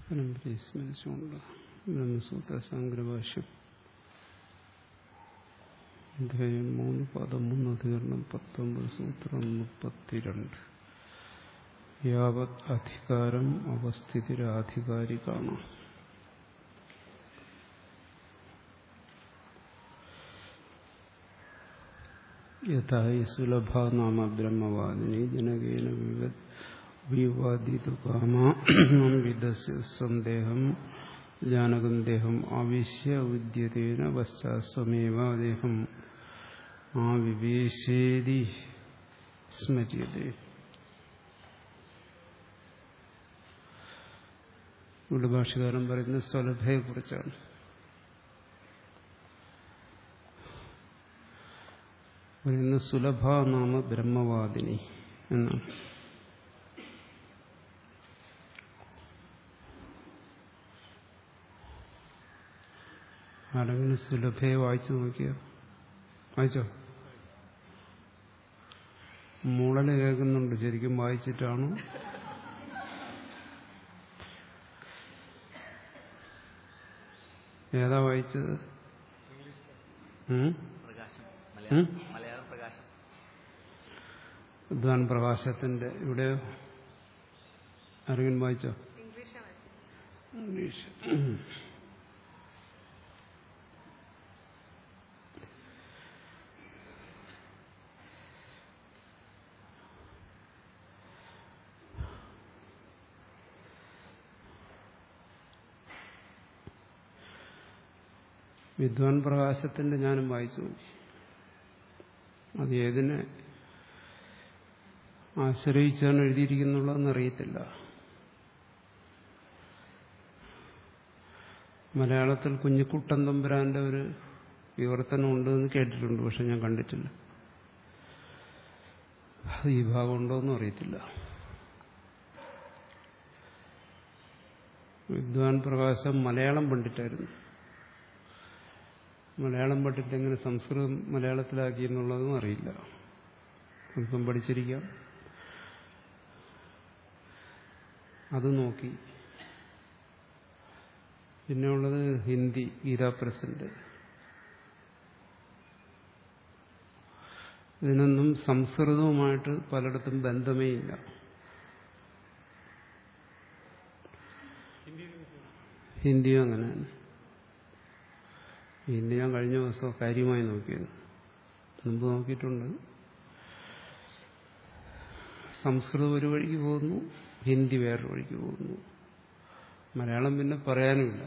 പരമ്പരയെ സ്മരിച്ചുകൊണ്ട് ബ്രഹ്മസൂത്ര സംഗ്രഭാഷ്യം അധ്യായം മൂന്ന് പദം മൂന്ന് അധികരണം പത്തൊമ്പത് സൂത്രം മുപ്പത്തിരണ്ട് യാവത് അധികാരം അവസ്ഥിതിരാധികാരികാണ് യഥായി സുലഭ നാമ ബ്രഹ്മവാദിനി ജനകേന വിവത് വിവാദിതു കാമാം വിദസ്യ സ്വന്തേഹം ജാനകം ദേഹം ആവിശ്യ ഉദ്യതേന പശ്ചാസ്വമേവ ദേഹം ആ വിവേശേതി സ്മര്യതേ ഇവിടെ ഭാഷകാരൻ പറയുന്നത് സ്വലഭയെ കുറിച്ചാണ് പറയുന്നത് സുലഭ നാമ ബ്രഹ്മവാദിനി എന്നാണ് ആരെങ്കിലും സുലഭയെ വായിച്ചു നോക്കിയോ വായിച്ചോ മൂളല് കേൾക്കുന്നുണ്ട് ശരിക്കും വായിച്ചിട്ടാണോ ഏതാ വായിച്ചത് പ്രകാശം ഉം? മലയാളം മലയാളം പ്രകാശം വിദ്വാൻ പ്രകാശത്തിന്റെ ഇവിടെ അറിവിൻ വായിച്ചോ ഇംഗ്ലീഷ് വിദ്വാൻ പ്രകാശത്തിന്റെ ഞാനും വായിച്ചു നോക്കി അത് ഏതിനെ ആശ്രയിച്ചാണ് എഴുതിയിരിക്കുന്നുള്ളതെന്ന് അറിയത്തില്ല മലയാളത്തിൽ കുഞ്ഞിക്കുട്ടൻ തമ്പുരാന്റെ ഒരു വിവർത്തനം ഉണ്ട് എന്ന് കേട്ടിട്ടുണ്ട് പക്ഷെ ഞാൻ കണ്ടിട്ടില്ല അത് ഈ ഭാഗം ഉണ്ടോയെന്നും അറിയത്തില്ല വിദ്വാൻ പ്രകാശം മലയാളം പണ്ഡിറ്റായിരുന്നു മലയാളം പണ്ഡിറ്റ് എങ്ങനെ സംസ്കൃതം മലയാളത്തിലാക്കി എന്നുള്ളതും അറിയില്ല അല്പം പഠിച്ചിരിക്കാം അത് നോക്കി പിന്നെ ഉള്ളത് ഹിന്ദി ഗീതാ പ്രസന്റ് ഇതിനൊന്നും സംസ്കൃതവുമായിട്ട് പലയിടത്തും ബന്ധമേ ഇല്ല ഹിന്ദിയും അങ്ങനെ തന്നെ ഹിന്ദി ഞാൻ കഴിഞ്ഞ ദിവസം കാര്യമായി നോക്കിയത് മുമ്പ് നോക്കിയിട്ടുണ്ട് സംസ്കൃതം ഒരു വഴിക്ക് പോകുന്നു ഹിന്ദി വേറൊരു വഴിക്ക് പോകുന്നു മലയാളം പിന്നെ പറയാനുമില്ല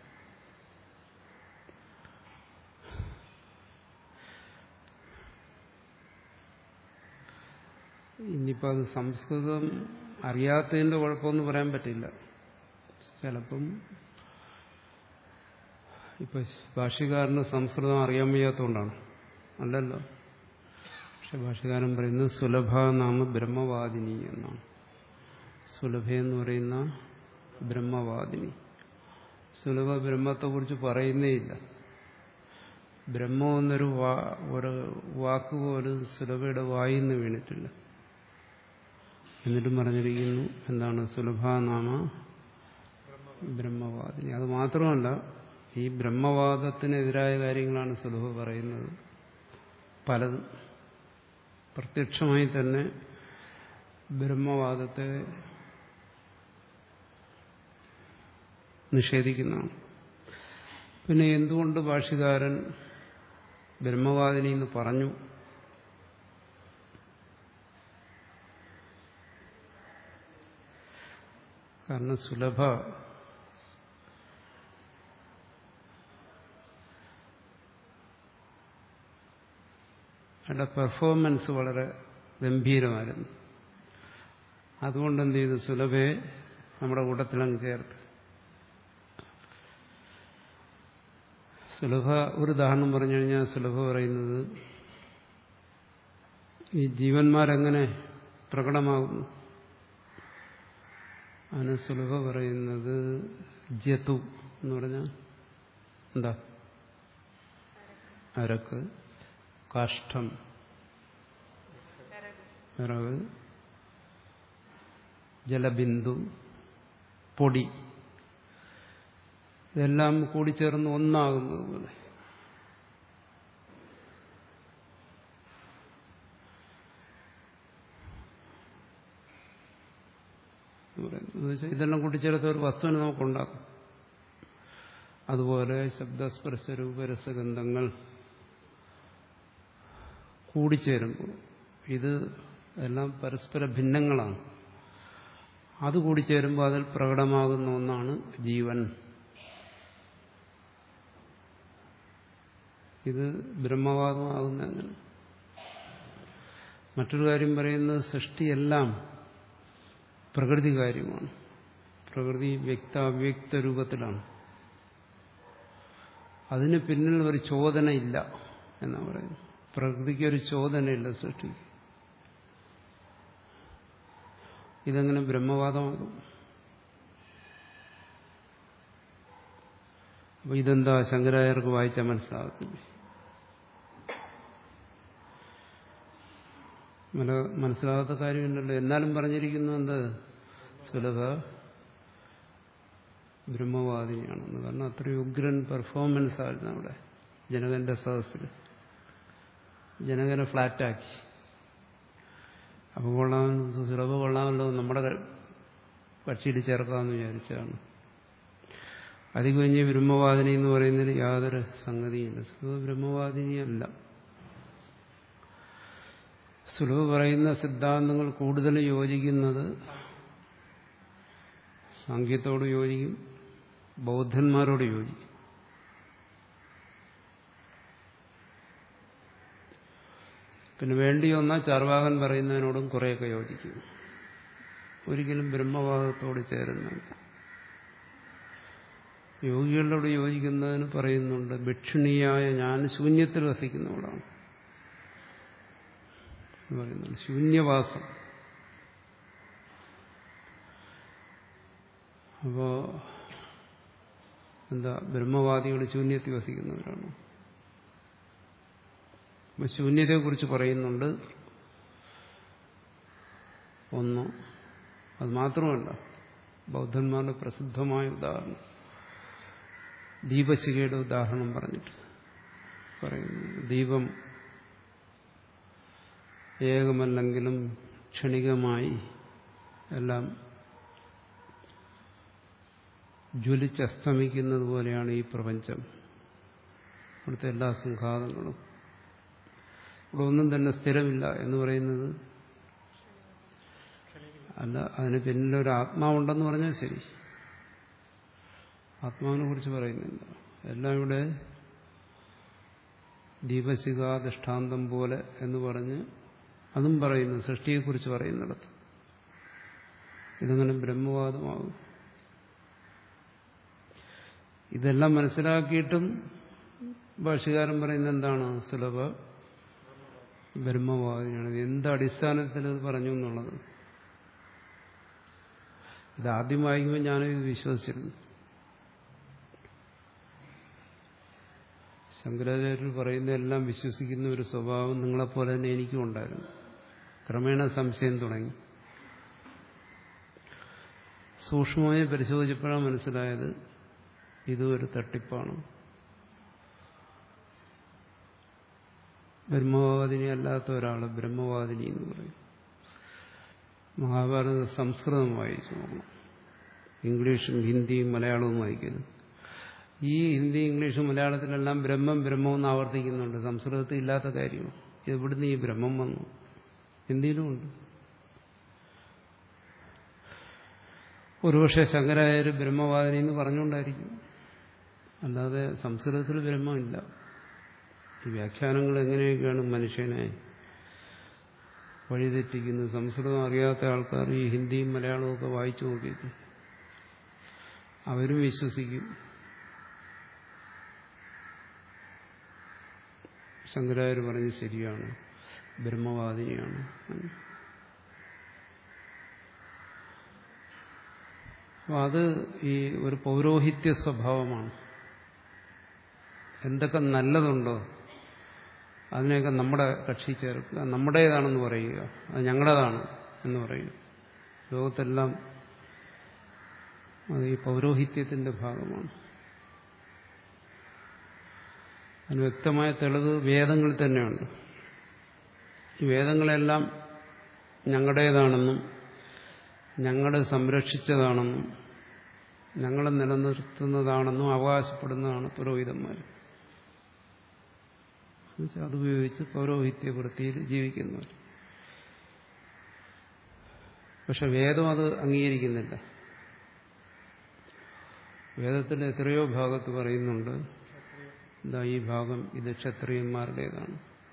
ഇനിയിപ്പോൾ അത് സംസ്കൃതം അറിയാത്തതിൻ്റെ കുഴപ്പമൊന്നും പറയാൻ പറ്റില്ല ചിലപ്പം ഇപ്പൊ ഭാഷ്യകാരന് സംസ്കൃതം അറിയാൻ വയ്യാത്തതുകൊണ്ടാണ് അല്ലല്ലോ പക്ഷെ ഭാഷ്യകാരൻ പറയുന്നത് സുലഭ നാമ ബ്രഹ്മവാദിനി എന്നാണ് സുലഭ എന്ന് പറയുന്ന ബ്രഹ്മവാദിനി സുലഭ ബ്രഹ്മത്തെക്കുറിച്ച് പറയുന്നേയില്ല ബ്രഹ്മം എന്നൊരു വാ ഒരു വാക്ക് പോലും സുലഭയുടെ വായിന്ന് വീണിട്ടില്ല എന്നിട്ടും പറഞ്ഞിരിക്കുന്നു എന്താണ് സുലഭാനാമ ബ്രഹ്മവാദിനി അത് മാത്രമല്ല ഈ ബ്രഹ്മവാദത്തിനെതിരായ കാര്യങ്ങളാണ് സുലഭ പറയുന്നത് പലതും പ്രത്യക്ഷമായി തന്നെ ബ്രഹ്മവാദത്തെ നിഷേധിക്കുന്നതാണ് പിന്നെ എന്തുകൊണ്ട് ഭാഷ്യകാരൻ ബ്രഹ്മവാദിനി എന്ന് പറഞ്ഞു കാരണം സുലഭ അയാളുടെ പെർഫോമൻസ് വളരെ ഗംഭീരമായിരുന്നു അതുകൊണ്ട് എന്ത് ചെയ്തു സുലഭയെ നമ്മുടെ കൂട്ടത്തിലങ്ങ് ചേർത്ത് സുലഭ ഒരു ഉദാഹരണം പറഞ്ഞു കഴിഞ്ഞാൽ സുലഭ പറയുന്നത് ഈ ജീവന്മാരെങ്ങനെ പ്രകടമാകുന്നു അതിന് സുലഭ പറയുന്നത് ജതു എന്ന് പറഞ്ഞാൽ എന്താ അരക്ക് കാഷ്ടം വിറക് ജലബിന്ദു പൊടി ഇതെല്ലാം കൂടിച്ചേർന്ന് ഒന്നാകുന്നത് പോലെ എന്നുവെച്ചാൽ ഇതെല്ലാം കൂട്ടിച്ചേർത്ത ഒരു വസ്തുവിനെ നമുക്കുണ്ടാക്കും അതുപോലെ ശബ്ദസ്പർശ രൂപരസഗന്ധങ്ങൾ കൂടിച്ചേരുമ്പോൾ ഇത് എല്ലാം പരസ്പര ഭിന്നങ്ങളാണ് അത് കൂടിച്ചേരുമ്പോൾ അതിൽ പ്രകടമാകുന്ന ഒന്നാണ് ജീവൻ ഇത് ബ്രഹ്മവാദമാകുന്നതിന് മറ്റൊരു കാര്യം പറയുന്നത് സൃഷ്ടിയെല്ലാം പ്രകൃതി കാര്യമാണ് പ്രകൃതി വ്യക്ത അവ്യക്ത രൂപത്തിലാണ് അതിന് പിന്നിൽ ഒരു ചോദന ഇല്ല എന്നാ പറയുന്നത് പ്രകൃതിക്ക് ഒരു ചോദനയില്ല സൃഷ്ടി ഇതെങ്ങനെ ബ്രഹ്മവാദമാകും അപ്പൊ ഇതെന്താ ശങ്കരാചാര്യർക്ക് വായിച്ചാൽ മനസ്സിലാകത്തില്ല മനസ്സിലാകാത്ത കാര്യമില്ലല്ലോ എന്നാലും പറഞ്ഞിരിക്കുന്നു എന്ത് സുലഭ ബ്രഹ്മവാദിനിയാണെന്ന് കാരണം അത്രയും ഉഗ്രൻ പെർഫോമൻസ് ആയിരുന്നു അവിടെ ജനകന്റെ സദസ്സിൽ ജനകനെ ഫ്ലാറ്റാക്കി അപ്പോൾ കൊള്ളാം സുലഭ കൊള്ളാമല്ലോ നമ്മുടെ കക്ഷിയിൽ ചേർക്കാമെന്ന് വിചാരിച്ചാണ് അത് കഴിഞ്ഞ് ബ്രഹ്മവാദിനി എന്ന് പറയുന്നതിന് യാതൊരു സംഗതിയില്ല സുലഭ ബ്രഹ്മവാദിനിയല്ല സുലഭ പറയുന്ന സിദ്ധാന്തങ്ങൾ കൂടുതൽ യോജിക്കുന്നത് സാങ്കേത്തോട് യോജിക്കും ബൗദ്ധന്മാരോട് യോജിക്കും പിന്നെ വേണ്ടി വന്നാൽ ചാർവാകൻ പറയുന്നതിനോടും കുറേയൊക്കെ യോജിക്കും ഒരിക്കലും ബ്രഹ്മവാദത്തോട് ചേരുന്നുണ്ട് യോഗികളോട് യോജിക്കുന്നതിന് പറയുന്നുണ്ട് ഭിക്ഷുണിയായ ഞാൻ ശൂന്യത്തിൽ വസിക്കുന്നവളാണ് പറയുന്നുണ്ട് ശൂന്യവാസം അപ്പോ എന്താ ബ്രഹ്മവാദികൾ ശൂന്യത്തിൽ വസിക്കുന്നവരാണ് അപ്പൊ ശൂന്യതയെക്കുറിച്ച് പറയുന്നുണ്ട് ഒന്ന് അത് മാത്രമല്ല ബൗദ്ധന്മാരുടെ പ്രസിദ്ധമായ ഉദാഹരണം ദീപശിഖയുടെ ഉദാഹരണം പറഞ്ഞിട്ട് പറയുന്നു ദീപം ഏകമല്ലെങ്കിലും ക്ഷണികമായി എല്ലാം ജ്വലിച്ചസ്തമിക്കുന്നത് പോലെയാണ് ഈ പ്രപഞ്ചം ഇവിടുത്തെ എല്ലാ സംഘാതങ്ങളും ഇവിടെ ഒന്നും തന്നെ സ്ഥിരമില്ല എന്ന് പറയുന്നത് അല്ല അതിന് പിന്നിലൊരു ആത്മാവുണ്ടെന്ന് പറഞ്ഞാൽ ശരി ആത്മാവിനെ കുറിച്ച് പറയുന്നില്ല എല്ലാം ഇവിടെ ദീപശിഖ ദൃഷ്ടാന്തം പോലെ എന്ന് പറഞ്ഞ് അതും പറയുന്നു സൃഷ്ടിയെക്കുറിച്ച് പറയുന്നിടത്ത് ഇതങ്ങനെ ബ്രഹ്മവാദമാകും ഇതെല്ലാം മനസ്സിലാക്കിയിട്ടും ഭാഷകാരൻ പറയുന്നത് എന്താണ് സുലഭ ബ്രഹ്മവാദിനിയാണ് എന്ത് അടിസ്ഥാനത്തിൽ ഇത് പറഞ്ഞു എന്നുള്ളത് ഇത് ആദ്യം വായിക്കുമ്പോൾ ഞാനിത് വിശ്വസിച്ചിരുന്നു ശങ്കരാചാര്യർ പറയുന്ന എല്ലാം വിശ്വസിക്കുന്ന ഒരു സ്വഭാവം നിങ്ങളെപ്പോലെ തന്നെ എനിക്കും ഉണ്ടായിരുന്നു ക്രമേണ സംശയം തുടങ്ങി സൂക്ഷ്മമായി പരിശോധിച്ചപ്പോഴാണ് മനസ്സിലായത് ഇതും ഒരു തട്ടിപ്പാണ് ബ്രഹ്മവാദിനി അല്ലാത്ത ഒരാൾ ബ്രഹ്മവാദിനി എന്ന് പറയും മഹാഭാരത സംസ്കൃതം വായിച്ചു നോക്കണം ഇംഗ്ലീഷും ഹിന്ദിയും മലയാളവും വായിക്കുന്നു ഈ ഹിന്ദി ഇംഗ്ലീഷും മലയാളത്തിലെല്ലാം ബ്രഹ്മം ബ്രഹ്മം എന്ന് ആവർത്തിക്കുന്നുണ്ട് സംസ്കൃതത്തിൽ ഇല്ലാത്ത കാര്യം ഇത് ഇവിടുന്ന് ഈ ബ്രഹ്മം വന്നു ഹിന്ദിയിലും ഉണ്ട് ഒരുപക്ഷെ ശങ്കരാചാര്യ ബ്രഹ്മവാദിനി എന്ന് പറഞ്ഞുകൊണ്ടായിരിക്കും അല്ലാതെ സംസ്കൃതത്തിൽ ബ്രഹ്മമില്ല ഈ വ്യാഖ്യാനങ്ങൾ എങ്ങനെയൊക്കെയാണ് മനുഷ്യനെ വഴിതെറ്റിക്കുന്നത് സംസ്കൃതം അറിയാത്ത ആൾക്കാർ ഈ ഹിന്ദിയും മലയാളവും ഒക്കെ വായിച്ചു നോക്കിയിട്ട് അവരും വിശ്വസിക്കും ശങ്കരാചാര്യ പറഞ്ഞ് ശരിയാണ് ബ്രഹ്മവാദിനിയാണ് അപ്പം അത് ഈ ഒരു പൗരോഹിത്യ സ്വഭാവമാണ് എന്തൊക്കെ നല്ലതുണ്ടോ അതിനെയൊക്കെ നമ്മുടെ കക്ഷി ചേർക്കുക നമ്മുടേതാണെന്ന് പറയുക അത് ഞങ്ങളുടേതാണ് എന്ന് പറയുക ലോകത്തെല്ലാം അത് ഈ പൗരോഹിത്യത്തിന്റെ ഭാഗമാണ് അതിന് വ്യക്തമായ തെളിവ് വേദങ്ങളിൽ തന്നെയുണ്ട് ഈ വേദങ്ങളെല്ലാം ഞങ്ങളുടേതാണെന്നും ഞങ്ങളെ സംരക്ഷിച്ചതാണെന്നും ഞങ്ങളെ നിലനിർത്തുന്നതാണെന്നും അവകാശപ്പെടുന്നതാണ് പുരോഹിതന്മാർ എന്നുവെച്ചാൽ അതുപയോഗിച്ച് പൗരോഹിത്യ വൃത്തിയിൽ ജീവിക്കുന്നവർ പക്ഷെ വേദം അത് അംഗീകരിക്കുന്നില്ല വേദത്തിൽ എത്രയോ ഭാഗത്ത് പറയുന്നുണ്ട് എന്താ ഈ ഭാഗം ഇത് ക്ഷത്രിയന്മാരുടേതാണ്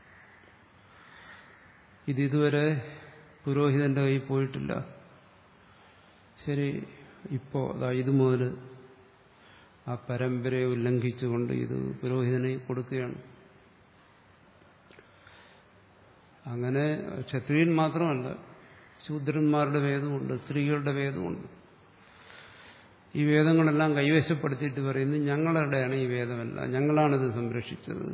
ഇത് ഇതുവരെ പുരോഹിതന്റെ കയ്യിൽ പോയിട്ടില്ല ശരി ഇപ്പോ അതാ ഇത് മുതൽ ആ പരമ്പരയെ ഉല്ലംഘിച്ചുകൊണ്ട് ഇത് പുരോഹിതനെ കൊടുക്കുകയാണ് അങ്ങനെ ക്ഷത്രിയൻ മാത്രമല്ല ശൂദ്രന്മാരുടെ വേദമുണ്ട് സ്ത്രീകളുടെ വേദമുണ്ട് ഈ വേദങ്ങളെല്ലാം കൈവശപ്പെടുത്തിയിട്ട് പറയുന്നത് ഞങ്ങളുടെയാണ് ഈ വേദമല്ല ഞങ്ങളാണിത് സംരക്ഷിച്ചത്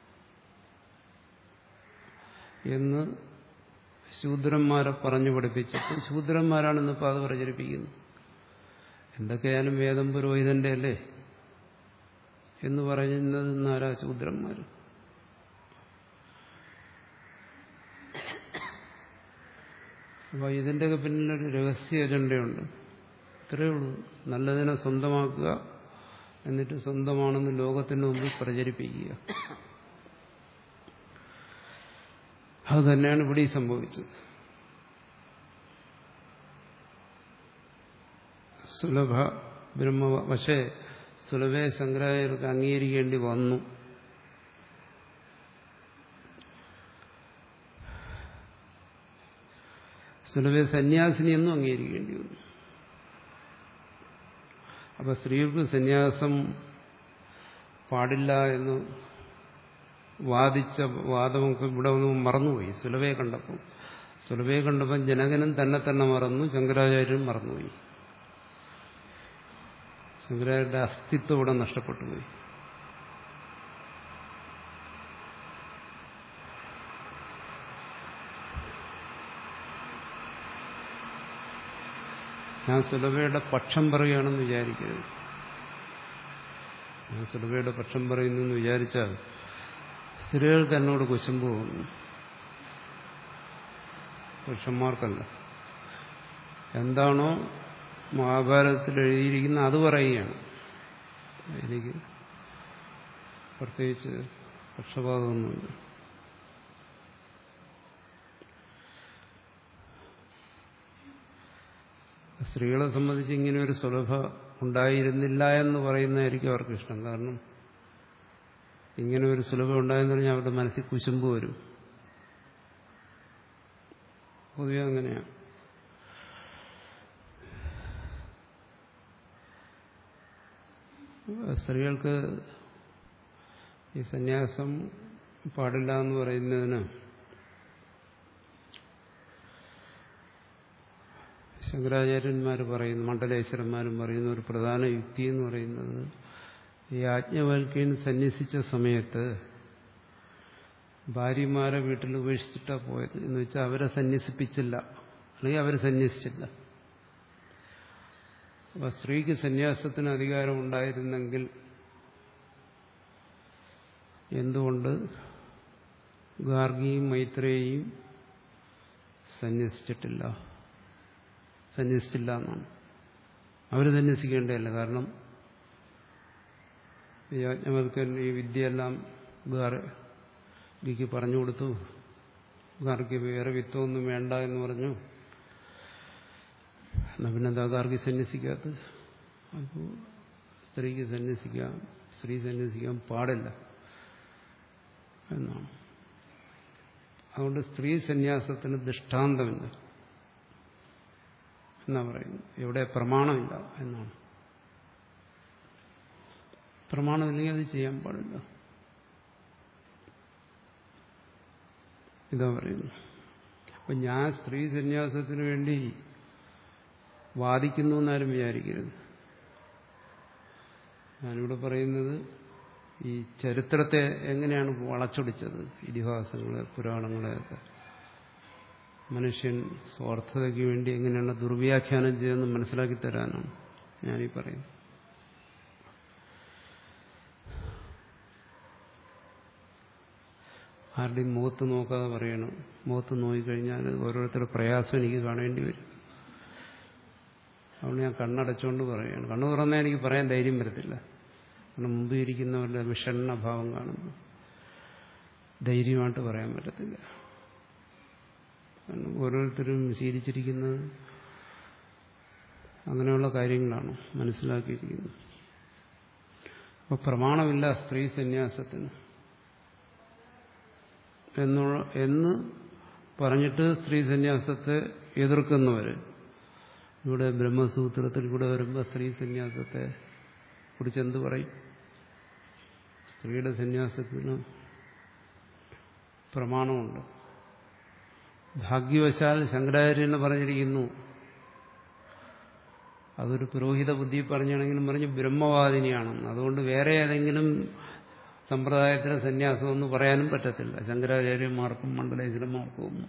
എന്ന് ശൂദ്രന്മാരെ പറഞ്ഞു പഠിപ്പിച്ചിട്ട് ശൂദ്രന്മാരാണെന്നിപ്പോൾ അത് പ്രചരിപ്പിക്കുന്നു എന്തൊക്കെയായാലും വേദം പുരോഹിതന്റെ അല്ലേ എന്ന് പറയുന്നത് ഇന്നാരാ ശൂദ്രന്മാർ അപ്പോൾ ഇതിൻ്റെയൊക്കെ പിന്നിലൊരു രഹസ്യ അജണ്ടയുണ്ട് ഇത്രയേ ഉള്ളൂ നല്ലതിനെ സ്വന്തമാക്കുക എന്നിട്ട് സ്വന്തമാണെന്ന് ലോകത്തിന് മുമ്പിൽ പ്രചരിപ്പിക്കുക അത് തന്നെയാണ് ഇവിടെ സംഭവിച്ചത് സുലഭ ബ്രഹ്മ പക്ഷേ സുലഭയെ ശങ്കരാചാര്യർക്ക് അംഗീകരിക്കേണ്ടി വന്നു സുലഭയെ സന്യാസിനിയെന്നും അംഗീകരിക്കേണ്ടി വന്നു അപ്പൊ സ്ത്രീകൾക്ക് സന്യാസം പാടില്ല എന്ന് വാദിച്ച വാദമൊക്കെ ഇവിടെ ഒന്ന് മറന്നുപോയി സുലഭയെ കണ്ടപ്പോൾ സുലഭയെ കണ്ടപ്പോൾ ജനകനും തന്നെ തന്നെ മറന്നു ശങ്കരാചാര്യരും മറന്നുപോയി ശങ്കരാചാര്യരുടെ അസ്തിത്വം ഇവിടെ നഷ്ടപ്പെട്ടു പോയി ഞാൻ സുലഭയുടെ പക്ഷം പറയുകയാണെന്ന് വിചാരിക്കരുത് ഞാൻ സുലഭയുടെ പക്ഷം പറയുന്നു എന്ന് വിചാരിച്ചാൽ സ്ത്രീകൾക്ക് എന്നോട് കുശുമ്പ് തോന്നുന്നു പുരുഷന്മാർക്കല്ല എന്താണോ മഹാഭാരതത്തിൽ എഴുതിയിരിക്കുന്ന അത് പറയുകയാണ് എനിക്ക് പ്രത്യേകിച്ച് പക്ഷപാതമൊന്നുമില്ല സ്ത്രീകളെ സംബന്ധിച്ച് ഇങ്ങനെ ഒരു സുലഭ ഉണ്ടായിരുന്നില്ല എന്ന് പറയുന്നതായിരിക്കും അവർക്ക് ഇഷ്ടം കാരണം ഇങ്ങനെ ഒരു സുലഭം ഉണ്ടായെന്ന് പറഞ്ഞാൽ അവരുടെ മനസ്സിൽ കുശുമ്പ് വരും പൊതുവെ അങ്ങനെയാണ് സ്ത്രീകൾക്ക് ഈ സന്യാസം പാടില്ല എന്ന് പറയുന്നതിന് ശങ്കരാചാര്യന്മാർ പറയുന്നു മണ്ഡലേശ്വരന്മാരും പറയുന്ന ഒരു പ്രധാന യുക്തി എന്ന് പറയുന്നത് ഈ ആജ്ഞവൽക്കൻ സന്യസിച്ച സമയത്ത് ഭാര്യമാരെ വീട്ടിൽ ഉപേക്ഷിച്ചിട്ടാ പോയത് എന്ന് വെച്ചാൽ അവരെ സന്യസിപ്പിച്ചില്ല അല്ലെങ്കിൽ അവർ സന്യസിച്ചില്ല അപ്പൊ സ്ത്രീക്ക് സന്യാസത്തിന് അധികാരം ഉണ്ടായിരുന്നെങ്കിൽ എന്തുകൊണ്ട് ഗാർഗിയും മൈത്രേയും സന്യസിച്ചിട്ടില്ല സന്യസിച്ചില്ല എന്നാണ് അവർ സന്യസിക്കേണ്ടതല്ല കാരണം യാജ്ഞവൽക്കൻ ഈ വിദ്യയെല്ലാം ഗാർഗിക്ക് പറഞ്ഞു കൊടുത്തു ഗാർഗി വേറെ വിത്തൊന്നും വേണ്ട എന്ന് പറഞ്ഞു എന്നാ പിന്നെന്താ ഗാർഗി സന്യസിക്കാത്ത അപ്പോൾ സ്ത്രീക്ക് സന്യസിക്കാം സ്ത്രീ സന്യസിക്കാൻ പാടില്ല എന്നാണ് അതുകൊണ്ട് സ്ത്രീ സന്യാസത്തിന് ദൃഷ്ടാന്തമില്ല എന്നാ പറയുന്നു ഇവിടെ പ്രമാണമില്ല എന്നാണ് പ്രമാണമില്ലെങ്കിൽ അത് ചെയ്യാൻ പാടില്ല ഇതാ പറയുന്നു അപ്പൊ ഞാൻ സ്ത്രീ സന്യാസത്തിന് വേണ്ടി വാദിക്കുന്നു എന്നാരും വിചാരിക്കരുത് ഞാനിവിടെ പറയുന്നത് ഈ ചരിത്രത്തെ എങ്ങനെയാണ് വളച്ചൊടിച്ചത് ഇതിഹാസങ്ങളെ പുരാണങ്ങളെയൊക്കെ മനുഷ്യൻ സ്വാർത്ഥതയ്ക്ക് വേണ്ടി എങ്ങനെയാണ് ദുർവ്യാഖ്യാനം ചെയ്തെന്ന് മനസ്സിലാക്കി തരാനാണ് ഞാനീ പറയുന്നത് ആരുടെയും മുഖത്ത് നോക്കാതെ പറയണം മുഖത്ത് നോക്കിക്കഴിഞ്ഞാൽ ഓരോരുത്തരുടെ പ്രയാസം എനിക്ക് കാണേണ്ടി വരും അതുകൊണ്ട് ഞാൻ കണ്ണടച്ചുകൊണ്ട് പറയുകയാണ് കണ്ണു തുറന്നാൽ എനിക്ക് പറയാൻ ധൈര്യം വരത്തില്ല കാരണം മുമ്പ് ഇരിക്കുന്നവരുടെ വിഷണ്ണ ഭാവം കാണുമ്പോൾ ധൈര്യമായിട്ട് പറയാൻ പറ്റത്തില്ല കാരണം ഓരോരുത്തരും ശീലിച്ചിരിക്കുന്നത് അങ്ങനെയുള്ള കാര്യങ്ങളാണ് മനസ്സിലാക്കിയിരിക്കുന്നത് അപ്പോൾ പ്രമാണമില്ല സ്ത്രീ സന്യാസത്തിന് എന്നുള്ള എന്ന് പറഞ്ഞിട്ട് സ്ത്രീ സന്യാസത്തെ എതിർക്കുന്നവർ ഇവിടെ ബ്രഹ്മസൂത്രത്തിൽ കൂടെ വരുമ്പോൾ സ്ത്രീ സന്യാസത്തെ കുറിച്ച് എന്ത് പറയും സ്ത്രീയുടെ സന്യാസത്തിന് പ്രമാണമുണ്ട് ഭാഗ്യവശാൽ ശങ്കരാചാര്യനെ പറഞ്ഞിരിക്കുന്നു അതൊരു പുരോഹിത ബുദ്ധി പറഞ്ഞാണെങ്കിലും പറഞ്ഞ് ബ്രഹ്മവാദിനിയാണെന്ന് അതുകൊണ്ട് വേറെ ഏതെങ്കിലും സമ്പ്രദായത്തിലെ സന്യാസം എന്ന് പറയാനും പറ്റത്തില്ല ശങ്കരാചാര്യന്മാർക്കും മണ്ഡലേശ്വരന്മാർക്കും ഒന്നും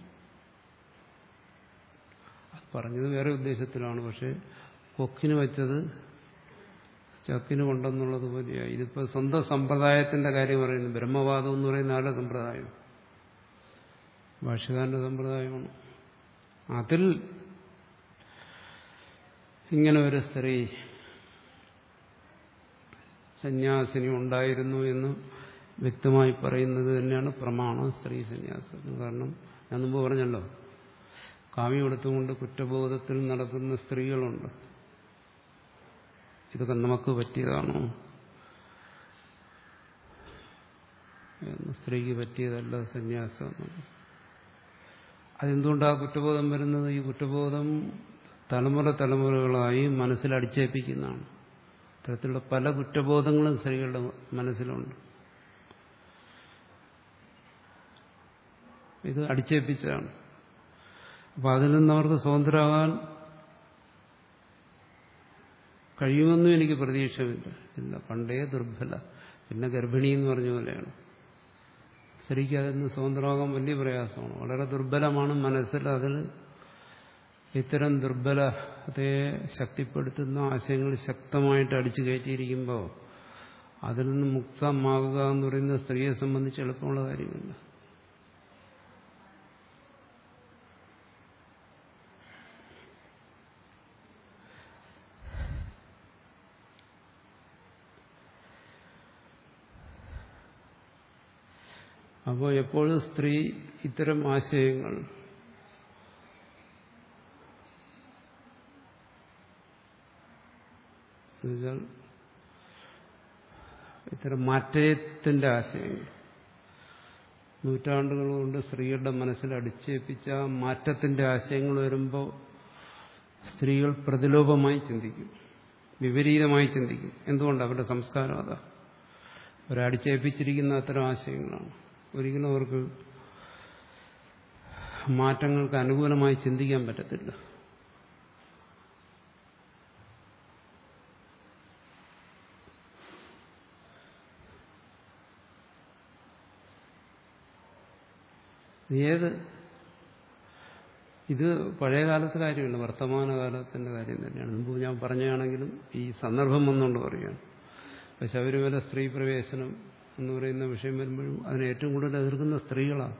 അത് പറഞ്ഞത് വേറെ ഉദ്ദേശത്തിലാണ് പക്ഷെ കൊക്കിന് വെച്ചത് ചക്കിന് കൊണ്ടെന്നുള്ളത് പോലെയായി ഇതിപ്പോൾ സ്വന്തം സമ്പ്രദായത്തിന്റെ കാര്യം പറയുന്നു ബ്രഹ്മവാദം എന്ന് പറയുന്ന ആരുടെ സമ്പ്രദായം ഭാഷകാരന്റെ സമ്പ്രദായമാണ് അതിൽ ഇങ്ങനെ ഒരു സ്ത്രീ സന്യാസിനി ഉണ്ടായിരുന്നു എന്ന് വ്യക്തമായി പറയുന്നത് തന്നെയാണ് പ്രമാണം സ്ത്രീ സന്യാസം കാരണം ഞാൻ മുമ്പ് പറഞ്ഞല്ലോ കാവ്യം എടുത്തുകൊണ്ട് കുറ്റബോധത്തിൽ നടക്കുന്ന സ്ത്രീകളുണ്ട് ഇതൊക്കെ നമുക്ക് പറ്റിയതാണോ സ്ത്രീക്ക് പറ്റിയതല്ല സന്യാസം അതെന്തുകൊണ്ടാണ് കുറ്റബോധം വരുന്നത് ഈ കുറ്റബോധം തലമുറ തലമുറകളായി മനസ്സിൽ അടിച്ചേൽപ്പിക്കുന്നതാണ് ഇത്തരത്തിലുള്ള പല കുറ്റബോധങ്ങളും സ്ത്രീകളുടെ മനസ്സിലുണ്ട് ഇത് അടിച്ചേൽപ്പിച്ചതാണ് അപ്പൊ അതിൽ നിന്ന് അവർക്ക് സ്വതന്ത്രമാകാൻ കഴിയുമെന്നും എനിക്ക് പ്രതീക്ഷയില്ല ഇല്ല പണ്ടേ ദുർബല പിന്നെ ഗർഭിണി എന്ന് പറഞ്ഞ പോലെയാണ് സ്ത്രീക്ക് അതിൽ നിന്ന് സ്വതന്ത്രമാകാൻ വലിയ പ്രയാസമാണ് വളരെ ദുർബലമാണ് മനസ്സിൽ അതിൽ ഇത്തരം ദുർബലതയെ ശക്തിപ്പെടുത്തുന്ന ആശയങ്ങൾ ശക്തമായിട്ട് അടിച്ചു കയറ്റിയിരിക്കുമ്പോൾ അതിൽ നിന്ന് മുക്തമാകുക എന്ന് പറയുന്ന സ്ത്രീയെ സംബന്ധിച്ച് എളുപ്പമുള്ള കാര്യമില്ല അപ്പോൾ എപ്പോഴും സ്ത്രീ ഇത്തരം ആശയങ്ങൾ എന്നുവെച്ചാൽ ഇത്തരം മാറ്റത്തിന്റെ ആശയങ്ങൾ നൂറ്റാണ്ടുകൾ കൊണ്ട് സ്ത്രീകളുടെ മനസ്സിൽ അടിച്ചേൽപ്പിച്ച മാറ്റത്തിന്റെ ആശയങ്ങൾ വരുമ്പോൾ സ്ത്രീകൾ പ്രതിലോഭമായി ചിന്തിക്കും വിപരീതമായി ചിന്തിക്കും എന്തുകൊണ്ട് അവരുടെ സംസ്കാരം അതാ അവരടിച്ചേൽപ്പിച്ചിരിക്കുന്ന അത്തരം ആശയങ്ങളാണ് ഒരിക്കലും അവർക്ക് മാറ്റങ്ങൾക്ക് അനുകൂലമായി ചിന്തിക്കാൻ പറ്റത്തില്ല ഏത് ഇത് പഴയ കാലത്തെ കാര്യമല്ല വർത്തമാനകാലത്തിന്റെ കാര്യം തന്നെയാണ് മുമ്പ് ഞാൻ പറഞ്ഞാണെങ്കിലും ഈ സന്ദർഭം വന്നുകൊണ്ട് പറയുകയാണ് ഇപ്പം ശബരിമല സ്ത്രീ പ്രവേശനം എന്ന് പറയുന്ന വിഷയം വരുമ്പോഴും അതിനെ ഏറ്റവും കൂടുതൽ എതിർക്കുന്ന സ്ത്രീകളാണ്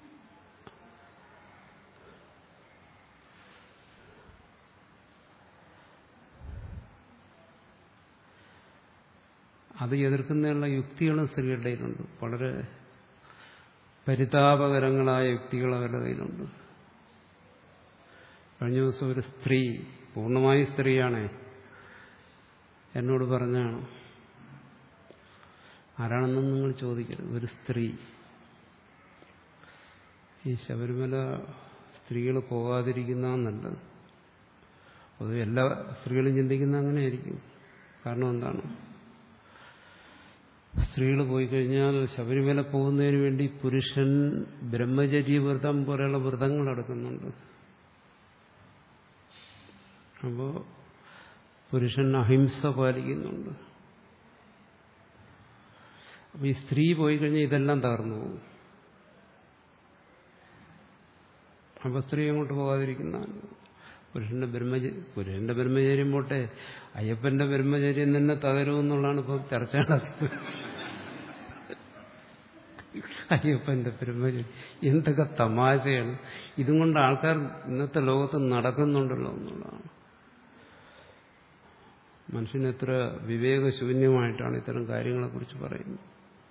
അത് എതിർക്കുന്നതിനുള്ള യുക്തികളും സ്ത്രീകളുടെ കയ്യിലുണ്ട് വളരെ പരിതാപകരങ്ങളായ യുക്തികൾ അവരുടെ കയ്യിലുണ്ട് കഴിഞ്ഞ ദിവസം ഒരു സ്ത്രീ പൂർണ്ണമായി സ്ത്രീയാണേ എന്നോട് പറഞ്ഞാണ് ആരാണെന്നും നിങ്ങൾ ചോദിക്കരുത് ഒരു സ്ത്രീ ഈ ശബരിമല സ്ത്രീകൾ പോകാതിരിക്കുന്ന നല്ലത് അത് എല്ലാ സ്ത്രീകളും ചിന്തിക്കുന്ന അങ്ങനെയായിരിക്കും കാരണം എന്താണ് സ്ത്രീകൾ പോയി കഴിഞ്ഞാൽ ശബരിമല പോകുന്നതിന് വേണ്ടി പുരുഷൻ ബ്രഹ്മചര്യ വ്രതം പോലെയുള്ള വ്രതങ്ങൾ എടുക്കുന്നുണ്ട് അപ്പോൾ പുരുഷൻ അഹിംസ പാലിക്കുന്നുണ്ട് അപ്പൊ ഈ സ്ത്രീ പോയി കഴിഞ്ഞാൽ ഇതെല്ലാം തകർന്നു പോകും അപ്പൊ സ്ത്രീ അങ്ങോട്ട് പോകാതിരിക്കുന്ന പുരുഷന്റെ ബ്രഹ്മചര്യ പുരുഷന്റെ ബ്രഹ്മചര്യം പോട്ടെ അയ്യപ്പന്റെ ബ്രഹ്മചര്യം തന്നെ തകരുമെന്നുള്ളതാണ് ഇപ്പോൾ ചർച്ച നടക്കുന്നത് അയ്യപ്പന്റെ പെരുമരി എന്തൊക്കെ തമാശയാണ് ഇതും കൊണ്ട് ആൾക്കാർ ഇന്നത്തെ ലോകത്ത് നടക്കുന്നുണ്ടല്ലോ എന്നുള്ളതാണ് മനുഷ്യൻ എത്ര വിവേകശൂന്യമായിട്ടാണ് ഇത്തരം കാര്യങ്ങളെക്കുറിച്ച് പറയുന്നത്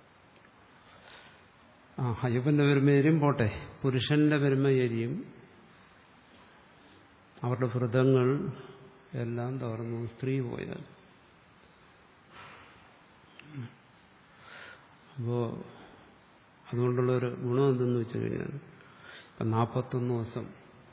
ആ അയ്യപ്പന്റെ പെരുമേരിയും പോട്ടെ പുരുഷന്റെ പെരുമയേരിയും അവരുടെ വ്രതങ്ങൾ എല്ലാം തകർന്നു സ്ത്രീ പോയാൽ അപ്പോ അതുകൊണ്ടുള്ള ഒരു ഗുണം എന്തെന്ന് വെച്ച് കഴിഞ്ഞാൽ ഇപ്പം നാൽപ്പത്തൊന്ന് ദിവസം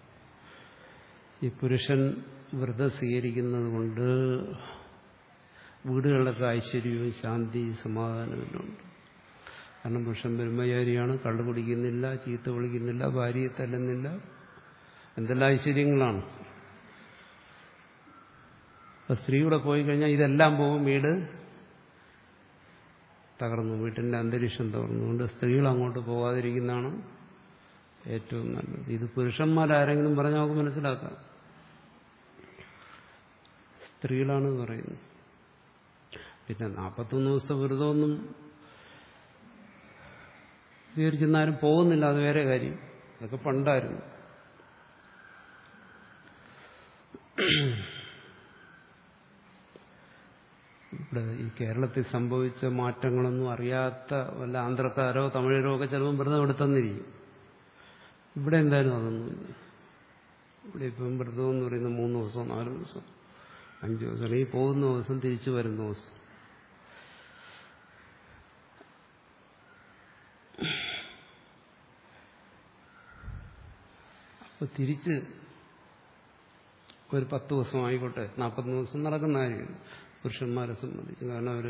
ഈ പുരുഷൻ വ്രതം സ്വീകരിക്കുന്നത് കൊണ്ട് വീടുകളിലൊക്കെ ഐശ്വര്യവും ശാന്തി സമാധാനവും എല്ലാം ഉണ്ട് കാരണം പുരുഷൻ ബ്രഹ്മചാരിയാണ് കള്ളു കുടിക്കുന്നില്ല ചീത്ത വിളിക്കുന്നില്ല ഭാര്യയെ തല്ലുന്നില്ല എന്തെല്ലാം ഐശ്വര്യങ്ങളാണ് അപ്പൊ സ്ത്രീ കൂടെ പോയി കഴിഞ്ഞാൽ ഇതെല്ലാം പോകും വീട് തകർന്നു വീട്ടിന്റെ അന്തരീക്ഷം തകർന്നു അതുകൊണ്ട് സ്ത്രീകൾ അങ്ങോട്ട് പോകാതിരിക്കുന്നതാണ് ഏറ്റവും നല്ലത് ഇത് പുരുഷന്മാരാരെങ്കിലും പറഞ്ഞാൽ നമുക്ക് മനസ്സിലാക്കാം സ്ത്രീകളാണ് പറയുന്നത് പിന്നെ നാൽപ്പത്തൊന്ന് ദിവസത്തെ വ്രതമൊന്നും സ്വീകരിച്ചെന്നാരും പോകുന്നില്ല അത് വേറെ കാര്യം അതൊക്കെ പണ്ടായിരുന്നു ഇവിടെ ഈ കേരളത്തിൽ സംഭവിച്ച മാറ്റങ്ങളൊന്നും അറിയാത്ത വല്ല ആന്ധ്രക്കാരോ തമിഴരോ ഒക്കെ ചിലപ്പോൾ വ്രതം എടുത്തെന്നിരിക്കും ഇവിടെ എന്തായാലും അതൊന്നുമില്ല ഇവിടെ ഇപ്പം വ്രതം എന്ന് പറയുന്നത് മൂന്ന് ദിവസം നാല് ദിവസം അഞ്ച് ദിവസം അല്ലെങ്കിൽ പോകുന്ന ദിവസം തിരിച്ചു വരുന്ന ദിവസം അപ്പൊ തിരിച്ച് ഒരു പത്ത് ദിവസം ആയിക്കോട്ടെ നാൽപ്പത്തൊന്ന് ദിവസം നടക്കുന്ന കാര്യമില്ല പുരുഷന്മാരെ സംബന്ധിച്ച് കാരണം അവർ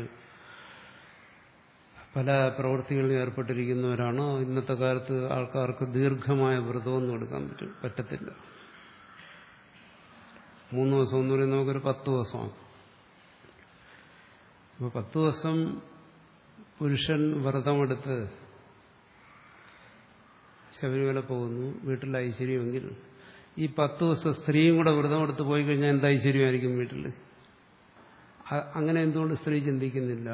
പല പ്രവൃത്തികളിൽ ഏർപ്പെട്ടിരിക്കുന്നവരാണ് ഇന്നത്തെ കാലത്ത് ആൾക്കാർക്ക് ദീർഘമായ വ്രതമൊന്നും എടുക്കാൻ പറ്റും പറ്റത്തില്ല മൂന്ന് ദിവസം എന്ന് പറയുന്നത് നമുക്കൊരു പത്ത് ദിവസമാണ് അപ്പോൾ പത്ത് ദിവസം പുരുഷൻ വ്രതമെടുത്ത് ശബരിമല പോകുന്നു വീട്ടിൽ ഐശ്വര്യമെങ്കിൽ ഈ പത്ത് ദിവസം സ്ത്രീയും കൂടെ വ്രതമെടുത്ത് പോയി കഴിഞ്ഞാൽ എന്ത് ഐശ്വര്യമായിരിക്കും വീട്ടിൽ അങ്ങനെ എന്തുകൊണ്ട് സ്ത്രീ ചിന്തിക്കുന്നില്ല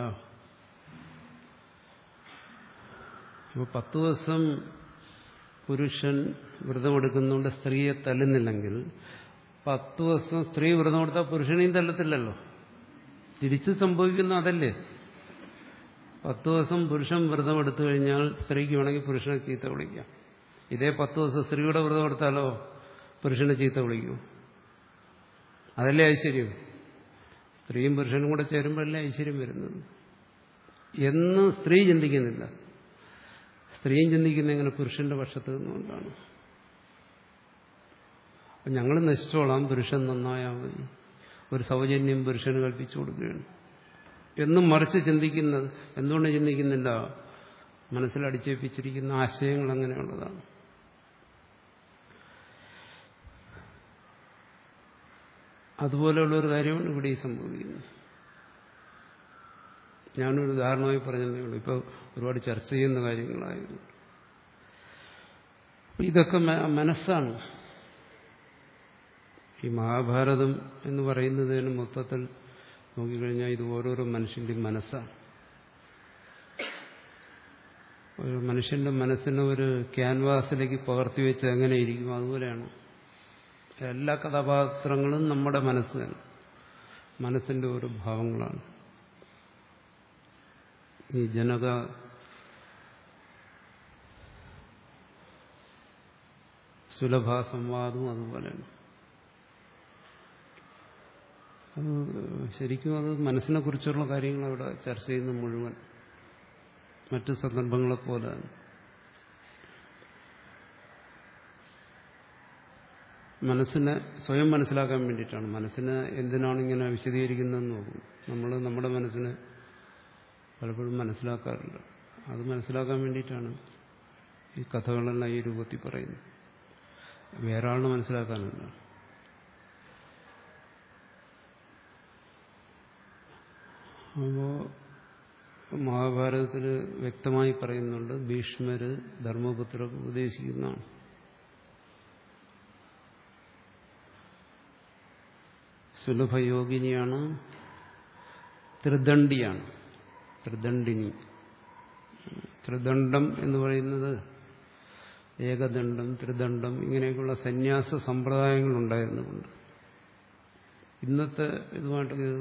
അപ്പോൾ പത്ത് ദിവസം പുരുഷൻ വ്രതമെടുക്കുന്നതുകൊണ്ട് സ്ത്രീയെ തല്ലുന്നില്ലെങ്കിൽ പത്ത് ദിവസം സ്ത്രീ വ്രതമെടുത്താൽ പുരുഷനെയും തല്ലത്തില്ലല്ലോ തിരിച്ചു സംഭവിക്കുന്ന അതല്ലേ പത്ത് ദിവസം പുരുഷൻ വ്രതം എടുത്തു കഴിഞ്ഞാൽ സ്ത്രീക്ക് വേണമെങ്കിൽ പുരുഷനെ ചീത്ത വിളിക്കാം ഇതേ പത്ത് ദിവസം സ്ത്രീയുടെ വ്രതം എടുത്താലോ പുരുഷനെ ചീത്ത വിളിക്കൂ അതല്ലേ ഐശ്വര്യം സ്ത്രീയും പുരുഷനും കൂടെ ചേരുമ്പോഴല്ലേ ഐശ്വര്യം വരുന്നത് എന്ന് സ്ത്രീ ചിന്തിക്കുന്നില്ല സ്ത്രീയും ചിന്തിക്കുന്ന എങ്ങനെ പുരുഷന്റെ പക്ഷത്ത് നിന്നുകൊണ്ടാണ് അപ്പം ഞങ്ങൾ നശിച്ചോളാം പുരുഷൻ നന്നായാൽ മതി ഒരു സൗജന്യം പുരുഷന് കൽപ്പിച്ചു കൊടുക്കുകയാണ് എന്നും മറിച്ച് ചിന്തിക്കുന്നത് എന്തുകൊണ്ട് ചിന്തിക്കുന്നില്ല മനസ്സിൽ അടിച്ചേൽപ്പിച്ചിരിക്കുന്ന ആശയങ്ങൾ അങ്ങനെയുള്ളതാണ് അതുപോലെയുള്ള ഒരു കാര്യമാണ് ഇവിടെ ഈ സംഭവിക്കുന്നത് ഞാനൊരു ഉദാഹരണമായി പറഞ്ഞതേ ഉള്ളൂ ഇപ്പോൾ ഒരുപാട് ചർച്ച ചെയ്യുന്ന കാര്യങ്ങളായിരുന്നു ഇതൊക്കെ മനസ്സാണ് ഈ മഹാഭാരതം എന്ന് പറയുന്നതിന് മൊത്തത്തിൽ നോക്കിക്കഴിഞ്ഞാൽ ഇത് ഓരോരോ മനുഷ്യന്റെ മനസ്സാണ് ഒരു മനുഷ്യന്റെ മനസ്സിനെ ഒരു ക്യാൻവാസിലേക്ക് പകർത്തി വെച്ച് എങ്ങനെയിരിക്കും അതുപോലെയാണ് എല്ലാ കഥാപാത്രങ്ങളും നമ്മുടെ മനസ്സ് തന്നെ മനസ്സിന്റെ ഓരോ ഭാവങ്ങളാണ് ഈ ജനക സുലഭ സംവാദവും അതുപോലെയാണ് അത് ശരിക്കും അത് മനസ്സിനെ കുറിച്ചുള്ള കാര്യങ്ങൾ അവിടെ ചർച്ച ചെയ്യുന്ന മുഴുവൻ മറ്റു സന്ദർഭങ്ങളെ പോലെ മനസ്സിനെ സ്വയം മനസ്സിലാക്കാൻ വേണ്ടിയിട്ടാണ് മനസ്സിനെ എന്തിനാണ് ഇങ്ങനെ വിശദീകരിക്കുന്നതെന്ന് നോക്കും നമ്മൾ നമ്മുടെ മനസ്സിനെ പലപ്പോഴും മനസ്സിലാക്കാറില്ല അത് മനസ്സിലാക്കാൻ വേണ്ടിയിട്ടാണ് ഈ കഥകളെല്ലാം ഈ രൂപത്തിൽ പറയുന്നത് വേറെ ആളിനെ മനസ്സിലാക്കാനല്ല അപ്പോൾ മഹാഭാരതത്തിൽ വ്യക്തമായി പറയുന്നുണ്ട് ഭീഷ്മര് ധർമ്മപുത്രർക്ക് ഉപദേശിക്കുന്നതാണ് സുലഭയോഗിനിയാണ് ത്രിദണ്ഡിയാണ് ത്രിദണ്ഡിനി ത്രിദണ്ഡം എന്ന് പറയുന്നത് ഏകദണ്ഡം ത്രിദണ്ഡം ഇങ്ങനെയൊക്കെയുള്ള സന്യാസ സമ്പ്രദായങ്ങൾ ഉണ്ടായിരുന്നുകൊണ്ട് ഇന്നത്തെ ഇതുമായിട്ട് ഇത്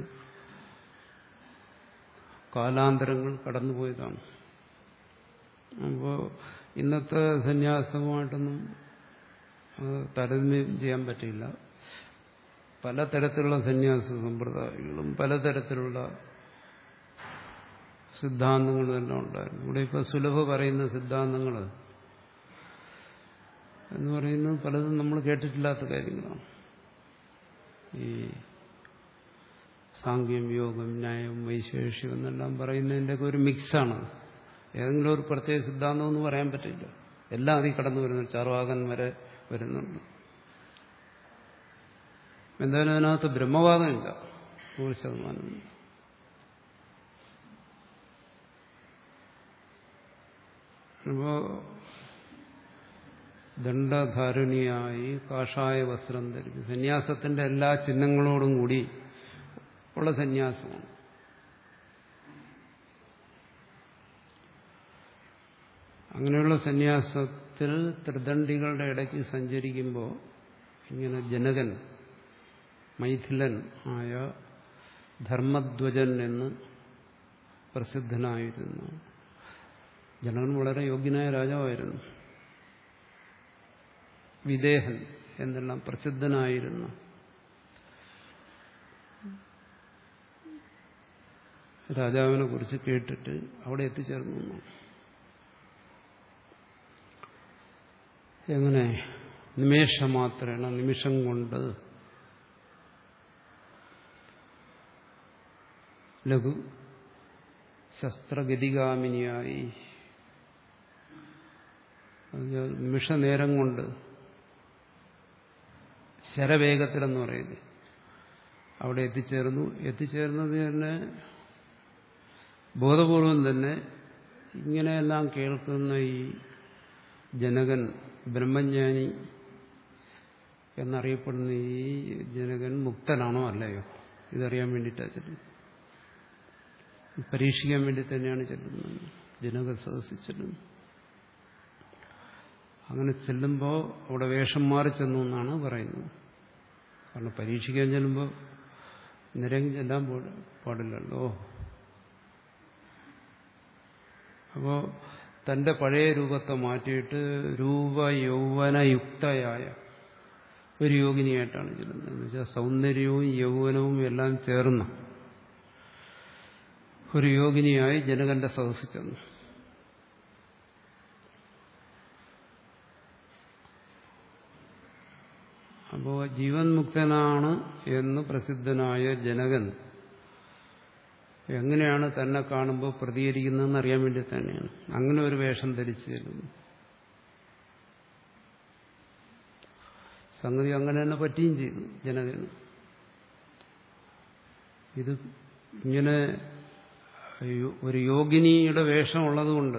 കാലാന്തരങ്ങൾ കടന്നുപോയതാണ് അപ്പോൾ ഇന്നത്തെ സന്യാസവുമായിട്ടൊന്നും അത് താരതമ്യം ചെയ്യാൻ പറ്റില്ല പലതരത്തിലുള്ള സന്യാസ സമ്പ്രദായങ്ങളും പലതരത്തിലുള്ള സിദ്ധാന്തങ്ങളും എല്ലാം ഉണ്ടായിരുന്നു ഇവിടെ ഇപ്പോൾ സുലഭ പറയുന്ന സിദ്ധാന്തങ്ങൾ എന്ന് പറയുന്നത് പലതും നമ്മൾ കേട്ടിട്ടില്ലാത്ത കാര്യങ്ങളാണ് ഈ സാങ്ക്യം യോഗം ന്യായം വൈശേഷ്യം എന്നെല്ലാം പറയുന്നതിൻ്റെയൊക്കെ ഒരു മിക്സാണ് ഏതെങ്കിലും ഒരു പ്രത്യേക സിദ്ധാന്തം എന്ന് പറയാൻ പറ്റില്ല എല്ലാം അതിൽ കടന്നു വരുന്നു ചാർവാകൻ വരെ വരുന്നുണ്ട് എന്തായാലും അതിനകത്ത് ബ്രഹ്മവാദമില്ല നൂറ് ശതമാനം അപ്പോ ദണ്ഡധാരുണിയായി കാഷായ വസ്ത്രം ധരിച്ച് സന്യാസത്തിന്റെ എല്ലാ ചിഹ്നങ്ങളോടും കൂടി ഉള്ള സന്യാസമാണ് അങ്ങനെയുള്ള സന്യാസത്തിൽ ത്രിദണ്ഡികളുടെ ഇടയ്ക്ക് സഞ്ചരിക്കുമ്പോൾ ഇങ്ങനെ ജനകൻ മൈഥിലൻ ആയ ധർമ്മധ്വജൻ എന്ന് പ്രസിദ്ധനായിരുന്നു ജനകൻ വളരെ യോഗ്യനായ രാജാവായിരുന്നു വിദേഹൻ എന്നെല്ലാം പ്രസിദ്ധനായിരുന്നു രാജാവിനെ കുറിച്ച് കേട്ടിട്ട് അവിടെ എത്തിച്ചേർന്നു എങ്ങനെ നിമേഷമാത്രേണ നിമിഷം കൊണ്ട് ലഘു ശസ്ത്രഗതിഗാമിനിയായി നിമിഷനേരം കൊണ്ട് ശരവേഗത്തിലെന്ന് പറയുന്നത് അവിടെ എത്തിച്ചേർന്നു എത്തിച്ചേർന്നത് തന്നെ ബോധപൂർവം തന്നെ ഇങ്ങനെയെല്ലാം കേൾക്കുന്ന ഈ ജനകൻ ബ്രഹ്മജ്ഞാനി എന്നറിയപ്പെടുന്ന ഈ ജനകൻ മുക്തനാണോ അല്ലയോ ഇതറിയാൻ വേണ്ടിയിട്ടാണ് ചെല്ലുന്നത് പരീക്ഷിക്കാൻ വേണ്ടി തന്നെയാണ് ചെല്ലുന്നത് ജനക സദസ്സിൽ ചെല്ലുന്നത് അങ്ങനെ ചെല്ലുമ്പോൾ അവിടെ വേഷം മാറി ചെന്നു എന്നാണ് പറയുന്നത് കാരണം പരീക്ഷിക്കാൻ ചെല്ലുമ്പോൾ നിരങ്ങി ചെല്ലാൻ പാടില്ലല്ലോ അപ്പോൾ തന്റെ പഴയ രൂപത്തെ മാറ്റിയിട്ട് രൂപ യൗവനയുക്തയായ ഒരു യോഗിനിയായിട്ടാണ് ചെല്ലുന്നത് എന്ന് വെച്ചാൽ സൗന്ദര്യവും യൗവനവും എല്ലാം ചേർന്ന ഒരു യോഗിനിയായി ജനകന്റെ സദസ്സിൽ ചെന്നു അപ്പോൾ ജീവൻ മുക്തനാണ് എന്ന് പ്രസിദ്ധനായ ജനകൻ എങ്ങനെയാണ് തന്നെ കാണുമ്പോൾ പ്രതികരിക്കുന്നതെന്ന് അറിയാൻ വേണ്ടി തന്നെയാണ് അങ്ങനെ ഒരു വേഷം ധരിച്ചു ചെല്ലുന്നു സംഗതി അങ്ങനെ തന്നെ പറ്റുകയും ചെയ്തു ജനകന് ഇത് ഇങ്ങനെ ഒരു യോഗിനിയുടെ വേഷമുള്ളതുകൊണ്ട്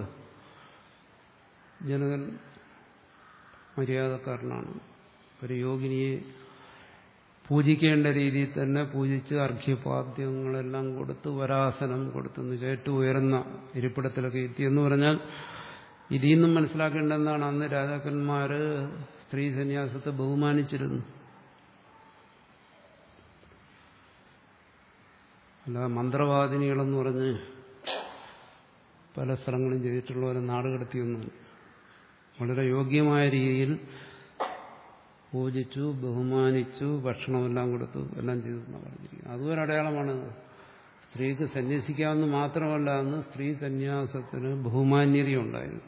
ജനകൻ മര്യാദക്കാരനാണ് ഒരു യോഗിനിയെ പൂജിക്കേണ്ട രീതിയിൽ തന്നെ പൂജിച്ച് അർഘ്യപാദ്യങ്ങളെല്ലാം കൊടുത്ത് വരാസനം കൊടുത്തെന്ന് ഏറ്റവും ഉയർന്ന ഇരിപ്പിടത്തിലൊക്കെ എത്തിയെന്ന് പറഞ്ഞാൽ ഇതിൽ നിന്നും മനസ്സിലാക്കേണ്ടതാണ് അന്ന് രാജാക്കന്മാര് സ്ത്രീ സന്യാസത്തെ ബഹുമാനിച്ചിരുന്നു അല്ല മന്ത്രവാദിനികളെന്ന് പറഞ്ഞ് പല സ്ഥലങ്ങളും ചെയ്തിട്ടുള്ളവരെ നാട് കടത്തിയൊന്നും വളരെ യോഗ്യമായ രീതിയിൽ പൂജിച്ചു ബഹുമാനിച്ചു ഭക്ഷണമെല്ലാം കൊടുത്തു എല്ലാം ചെയ്തു എന്നാണ് പറഞ്ഞിരിക്കുന്നത് അതും ഒരു അടയാളമാണ് സ്ത്രീക്ക് സന്യസിക്കാമെന്ന് മാത്രമല്ല അന്ന് സ്ത്രീ സന്യാസത്തിന് ബഹുമാന്യതയുണ്ടായിരുന്നു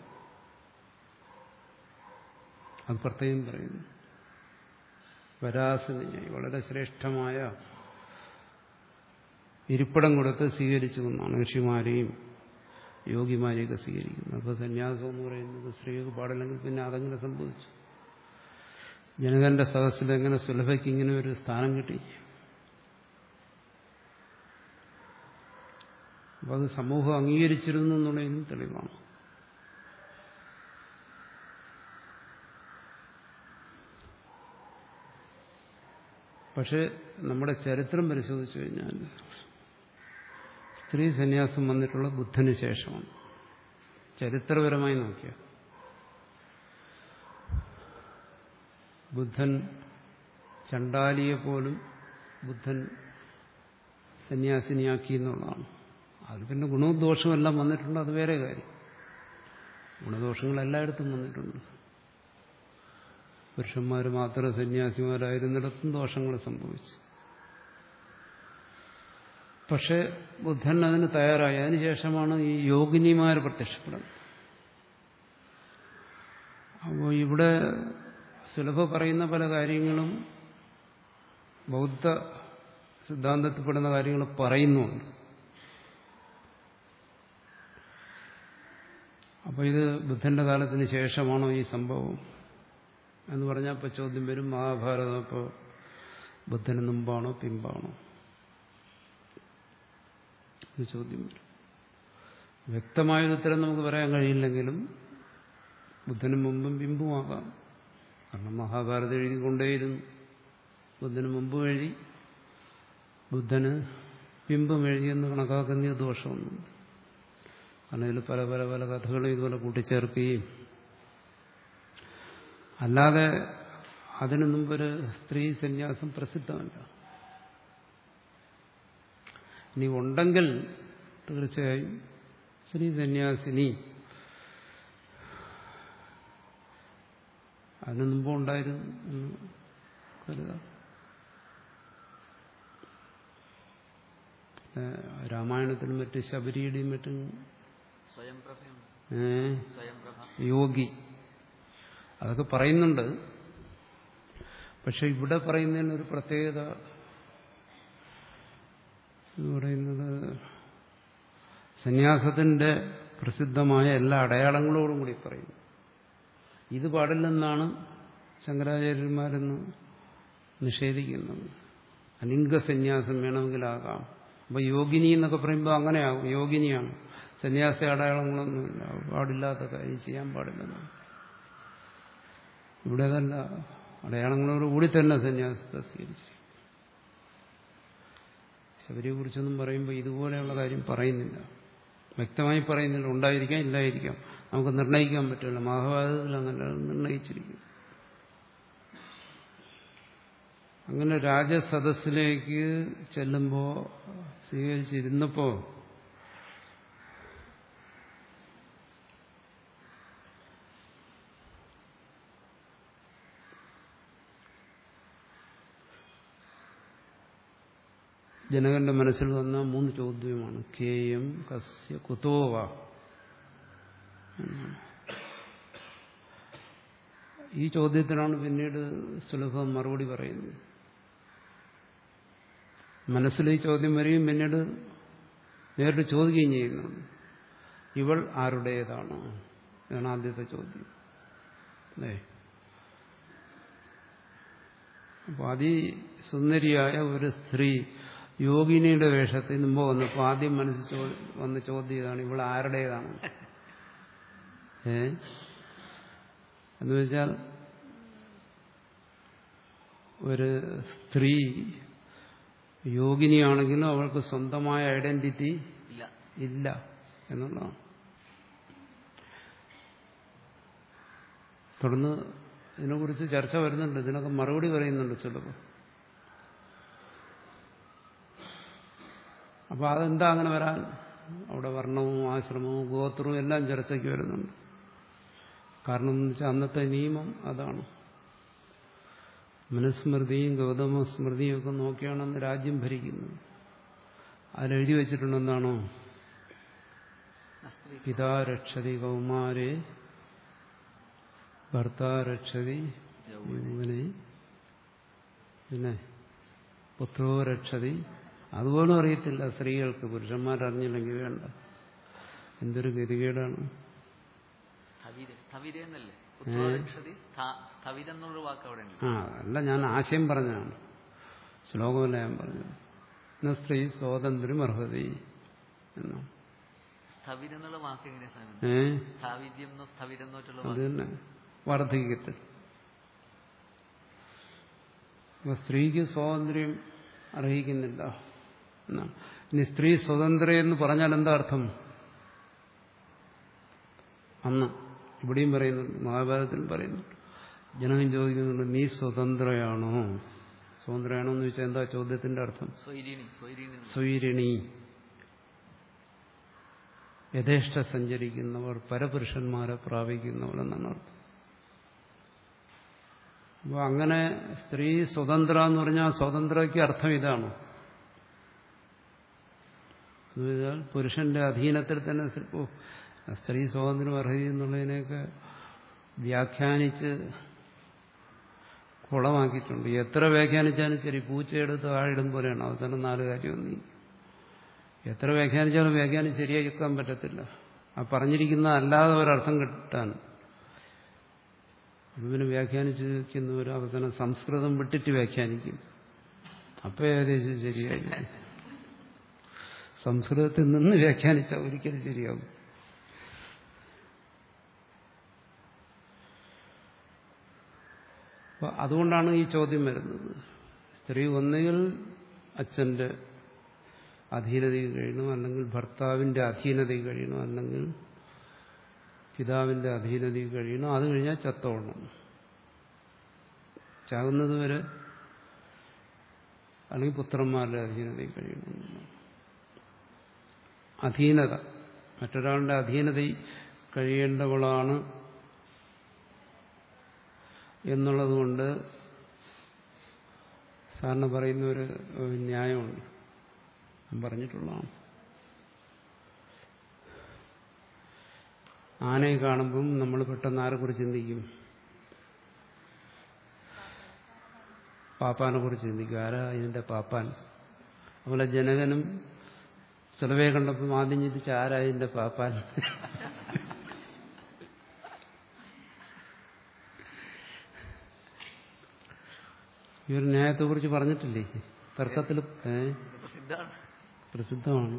അത് പ്രത്യേകം പറയുന്നു വരാസനിയായി വളരെ ശ്രേഷ്ഠമായ ഇരിപ്പിടം കൊടുത്ത് സ്വീകരിച്ചു എന്നാണ് ഋഷിമാരെയും യോഗിമാരെയൊക്കെ സ്വീകരിക്കുന്നത് അപ്പോൾ സന്യാസം എന്ന് പറയുന്നത് സ്ത്രീക്ക് പാടില്ലെങ്കിൽ പിന്നെ അതെങ്ങനെ സംഭവിച്ചു ജനകന്റെ സദസ്സിൽ എങ്ങനെ സുലഭയ്ക്ക് ഇങ്ങനെ ഒരു സ്ഥാനം കിട്ടി അപ്പം അത് സമൂഹം അംഗീകരിച്ചിരുന്നു എന്നുള്ളതിനും തെളിവാണ് പക്ഷെ നമ്മുടെ ചരിത്രം പരിശോധിച്ചു കഴിഞ്ഞാൽ സ്ത്രീ സന്യാസം വന്നിട്ടുള്ള ബുദ്ധന് ശേഷമാണ് ചരിത്രപരമായി നോക്കിയ ബുദ്ധൻ ചണ്ടാലിയെ പോലും ബുദ്ധൻ സന്യാസിനിയാക്കി എന്നുള്ളതാണ് അതിൽ പിന്നെ ഗുണവും ദോഷവും എല്ലാം വന്നിട്ടുണ്ട് അത് വേറെ കാര്യം ഗുണദോഷങ്ങൾ എല്ലായിടത്തും വന്നിട്ടുണ്ട് പുരുഷന്മാർ മാത്രം സന്യാസിമാരായിരുന്നിടത്തും ദോഷങ്ങൾ സംഭവിച്ചു പക്ഷെ ബുദ്ധൻ അതിന് തയ്യാറായി അതിനുശേഷമാണ് ഈ യോഗിനിമാർ പ്രത്യക്ഷപ്പെടുന്നത് അപ്പോൾ ഇവിടെ സുലഭ പറയുന്ന പല കാര്യങ്ങളും ബൗദ്ധ സിദ്ധാന്തത്തിൽപ്പെടുന്ന കാര്യങ്ങൾ പറയുന്നുണ്ട് അപ്പോൾ ഇത് ബുദ്ധന്റെ കാലത്തിന് ശേഷമാണോ ഈ സംഭവം എന്ന് പറഞ്ഞാൽ ഇപ്പോൾ ചോദ്യം വരും മഹാഭാരതം ഇപ്പോൾ ബുദ്ധന് മുമ്പാണോ പിമ്പാണോ ഒരു ചോദ്യം വരും വ്യക്തമായൊരു ഉത്തരം നമുക്ക് പറയാൻ കഴിയില്ലെങ്കിലും ബുദ്ധന് മുമ്പും പിമ്പുമാകാം കാരണം മഹാഭാരതം എഴുതിക്കൊണ്ടേയിരുന്നു ബുദ്ധന് മുമ്പ് എഴുതി ബുദ്ധന് പിമ്പും എഴുതിയെന്ന് കണക്കാക്കുന്ന ദോഷമൊന്നുമില്ല കാരണം ഇതിൽ പല പല പല കഥകളും ഇതുപോലെ കൂട്ടിച്ചേർക്കുകയും അല്ലാതെ അതിനു മുമ്പൊരു സ്ത്രീ സന്യാസം പ്രസിദ്ധമല്ല ഇനി ഉണ്ടെങ്കിൽ തീർച്ചയായും സ്ത്രീ സന്യാസിനി അതിനു മുമ്പ് ഉണ്ടായിരുന്നു എന്ന് കരുതാം രാമായണത്തിനും മറ്റ് ശബരിയുടെയും മറ്റും സ്വയം പ്രഭയുണ്ട് ഏ, സ്വയം പ്രഭ യോഗി അതൊക്കെ പറയുന്നുണ്ട് പക്ഷെ ഇവിടെ പറയുന്നതിന് ഒരു പ്രത്യേകത എന്ന് പറയുന്നത് സന്യാസത്തിന്റെ പ്രസിദ്ധമായ എല്ലാ അടയാളങ്ങളോടും കൂടി പറയുന്നു ഇത് പാടില്ലെന്നാണ് ശങ്കരാചാര്യന്മാരെന്ന് നിഷേധിക്കുന്നത് അലിംഗ സന്യാസം വേണമെങ്കിലാകാം അപ്പൊ യോഗിനി എന്നൊക്കെ പറയുമ്പോൾ അങ്ങനെയാകും യോഗിനിയാണ് സന്യാസ അടയാളങ്ങളൊന്നുമില്ല പാടില്ലാത്ത കാര്യം ചെയ്യാൻ പാടില്ലെന്നാണ് ഇവിടെ അതല്ല അടയാളങ്ങളോടുകൂടി തന്നെ സന്യാസത്തെ സ്വീകരിച്ചു ശബരിയെ കുറിച്ചൊന്നും പറയുമ്പോൾ ഇതുപോലെയുള്ള കാര്യം പറയുന്നില്ല വ്യക്തമായി പറയുന്നില്ല ഉണ്ടായിരിക്കാം ഇല്ലായിരിക്കാം നമുക്ക് നിർണ്ണയിക്കാൻ പറ്റില്ല മഹാഭാരതത്തിൽ അങ്ങനെ നിർണ്ണയിച്ചിരിക്കും അങ്ങനെ രാജസദസ്സിലേക്ക് ചെല്ലുമ്പോൾ സ്വീകരിച്ചിരുന്നപ്പോൾ ജനകന്റെ മനസ്സിൽ വന്ന മൂന്ന് ചോദ്യമാണ് കേയം കസ്യ കുതോവ എന്നാണ്. ഈ ചോദ്യത്തിനാണ് പിന്നീട് സുലഭം മറുപടി പറയുന്നത് മനസ്സിൽ ഈ ചോദ്യം വരികയും പിന്നീട് നേരിട്ട് ചോദിക്കുകയും ചെയ്യുന്നുണ്ട് ഇവൾ ആരുടേതാണ് ഇതാണ് ആദ്യത്തെ ചോദ്യം അല്ലേ അപ്പോൾ അതിസുന്ദരിയായ ഒരു സ്ത്രീ യോഗിനിയുടെ വേഷത്തിൽ മുമ്പ് വന്നപ്പോൾ ആദ്യം മനസ്സിൽ ചോ- വന്ന ചോദ്യം ഇതാണ് ഇവൾ ആരുടേതാണ് ഏ എന്ന് വെച്ചാൽ ഒരു സ്ത്രീ യോഗിനിയാണെങ്കിലും അവൾക്ക് സ്വന്തമായ ഐഡന്റിറ്റി ഇല്ല ഇല്ല എന്നുള്ളതാണ് തുടർന്ന് ഇതിനെക്കുറിച്ച് ചർച്ച വരുന്നുണ്ട് ഇതിനൊക്കെ മറുപടി പറയുന്നുണ്ട് ചിലപ്പോൾ അപ്പോൾ അതെന്താ അങ്ങനെ വരാൻ അവിടെ വർണ്ണവും ആശ്രമവും ഗോത്രവും എല്ലാം ചർച്ചയ്ക്ക് വരുന്നുണ്ട് കാരണം എന്ന് വെച്ചാൽ അന്നത്തെ നിയമം അതാണ് മനുസ്മൃതിയും ഗൗതമ സ്മൃതിയും ഒക്കെ നോക്കിയാണ് അന്ന് രാജ്യം ഭരിക്കുന്നത് അതിലെഴുതി വെച്ചിട്ടുണ്ട് എന്താണോ സ്ത്രീ പിതാ രക്ഷതി കൗമാരെ ഭർത്താ രക്ഷതി യൗവനെ പിന്നെ പുത്രോ രക്ഷതി അതുപോലും അറിയത്തില്ല സ്ത്രീകൾക്ക് പുരുഷന്മാരറിഞ്ഞില്ലെങ്കിൽ വേണ്ട എന്തൊരു ഗതികേടാണ് സ്ഥവിര സ്ഥവിര എന്നല്ലേ പുത്രോരക്ഷതി സ്ഥവിര എന്നുള്ള വാക്ക് അവിടെ ഉണ്ട് ആ അല്ല ഞാൻ ആശയം പറഞ്ഞതാണ് ശ്ലോകമല്ല ഞാൻ പറഞ്ഞത് ഇന്ന് സ്ത്രീ സ്വാതന്ത്ര്യം അർഹതി എന്നാണ് സ്ഥവിര എന്നുള്ള വാക്ക് എങ്ങനെയാ സ്വാമി ഏ സ്ഥാവിദ്യം എന്നോ സ്ഥവിരം എന്നോട്ടുള്ള അത് വാക്ക് തന്നെ വാർദ്ധക്യത്തിൽ അപ്പൊ സ്ത്രീക്ക് സ്വാതന്ത്ര്യം അർഹിക്കുന്നില്ല എന്നാണ് ഇനി സ്ത്രീ സ്വതന്ത്ര എന്ന് പറഞ്ഞാൽ എന്താ അർത്ഥം അന്ന് ഇവിടെയും പറയുന്നുണ്ട് മഹാഭാരതത്തിലും പറയുന്നുണ്ട് ജനകം ചോദിക്കുന്നുണ്ട് നീ സ്വതന്ത്രയാണോ സ്വതന്ത്രയാണോ എന്ന് ചോദിച്ചാൽ എന്താ ചോദ്യത്തിന്റെ അർത്ഥം സ്വൈരിണി സ്വൈരിണി സ്വൈരിണി യഥേഷ്ട സഞ്ചരിക്കുന്നവർ പരപുരുഷന്മാരെ പ്രാപിക്കുന്നവർ എന്നാണ് അർത്ഥം അപ്പോൾ അങ്ങനെ സ്ത്രീ സ്വതന്ത്ര എന്ന് പറഞ്ഞാൽ സ്വതന്ത്രയ്ക്ക് അർത്ഥം ഇതാണ് എന്ന് വെച്ചാൽ പുരുഷന്റെ അധീനത്തിൽ തന്നെ സ്ത്രീ- ഓ, സ്ത്രീ സ്വാതന്ത്ര്യം അർഹത എന്നുള്ളതിനെയൊക്കെ വ്യാഖ്യാനിച്ച് കുളമാക്കിയിട്ടുണ്ട് എത്ര വ്യാഖ്യാനിച്ചാലും ശരി പൂച്ചയെടുത്ത് ആഴിടും പോലെയാണ് അവസാനം നാല് കാര്യം നീ എത്ര വ്യാഖ്യാനിച്ചാലും വ്യാഖ്യാനം ശരിയാക്കാൻ പറ്റത്തില്ല ആ പറഞ്ഞിരിക്കുന്ന അല്ലാതെ ഒരർത്ഥം കിട്ടാൻ മുഴുവന് വ്യാഖ്യാനിച്ചിരിക്കുന്നവർ അവസാനം സംസ്കൃതം വിട്ടിട്ട് വ്യാഖ്യാനിക്കും അപ്പൊ ഏകദേശം ശരിയായി സംസ്കൃതത്തിൽ നിന്ന് വ്യാഖ്യാനിച്ചാൽ ഒരിക്കലും ശരിയാകും അപ്പൊ അതുകൊണ്ടാണ് ഈ ചോദ്യം വരുന്നത് സ്ത്രീ ഒന്നുകിൽ അച്ഛന്റെ അധീനതയിൽ കഴിയണം അല്ലെങ്കിൽ ഭർത്താവിന്റെ അധീനതയിൽ കഴിയണം അല്ലെങ്കിൽ പിതാവിന്റെ അധീനതയിൽ കഴിയണം അത് കഴിഞ്ഞാൽ ചത്തോളണം ചാകുന്നത് വരെ അല്ലെങ്കിൽ പുത്രന്മാരുടെ അധീനതയിൽ കഴിയണം അധീനത മറ്റൊരാളുടെ അധീനതയിൽ കഴിയേണ്ടവളാണ് എന്നുള്ളതുകൊണ്ട് സാറിന് പറയുന്ന ഒരു ഒരു ന്യായമുണ്ട് ഞാൻ പറഞ്ഞിട്ടുള്ളതാണ് ആനയെ കാണുമ്പം നമ്മൾ പെട്ടെന്ന് ആരെക്കുറിച്ച് ചിന്തിക്കും പാപ്പാനെ കുറിച്ച് ചിന്തിക്കും ആരാ ഇതിന്റെ പാപ്പാൻ അതുപോലെ ജനകനും ചിലവയെ കണ്ടപ്പം ആദ്യം ചിന്തിച്ച ആരാ ഇതിന്റെ പാപ്പാൻ ഈ ഒരു ന്യായത്തെക്കുറിച്ച് പറഞ്ഞിട്ടില്ലേ തർക്കത്തിൽ ഏ ഇത് പ്രസിദ്ധമാണ് പ്രസിദ്ധമാണ്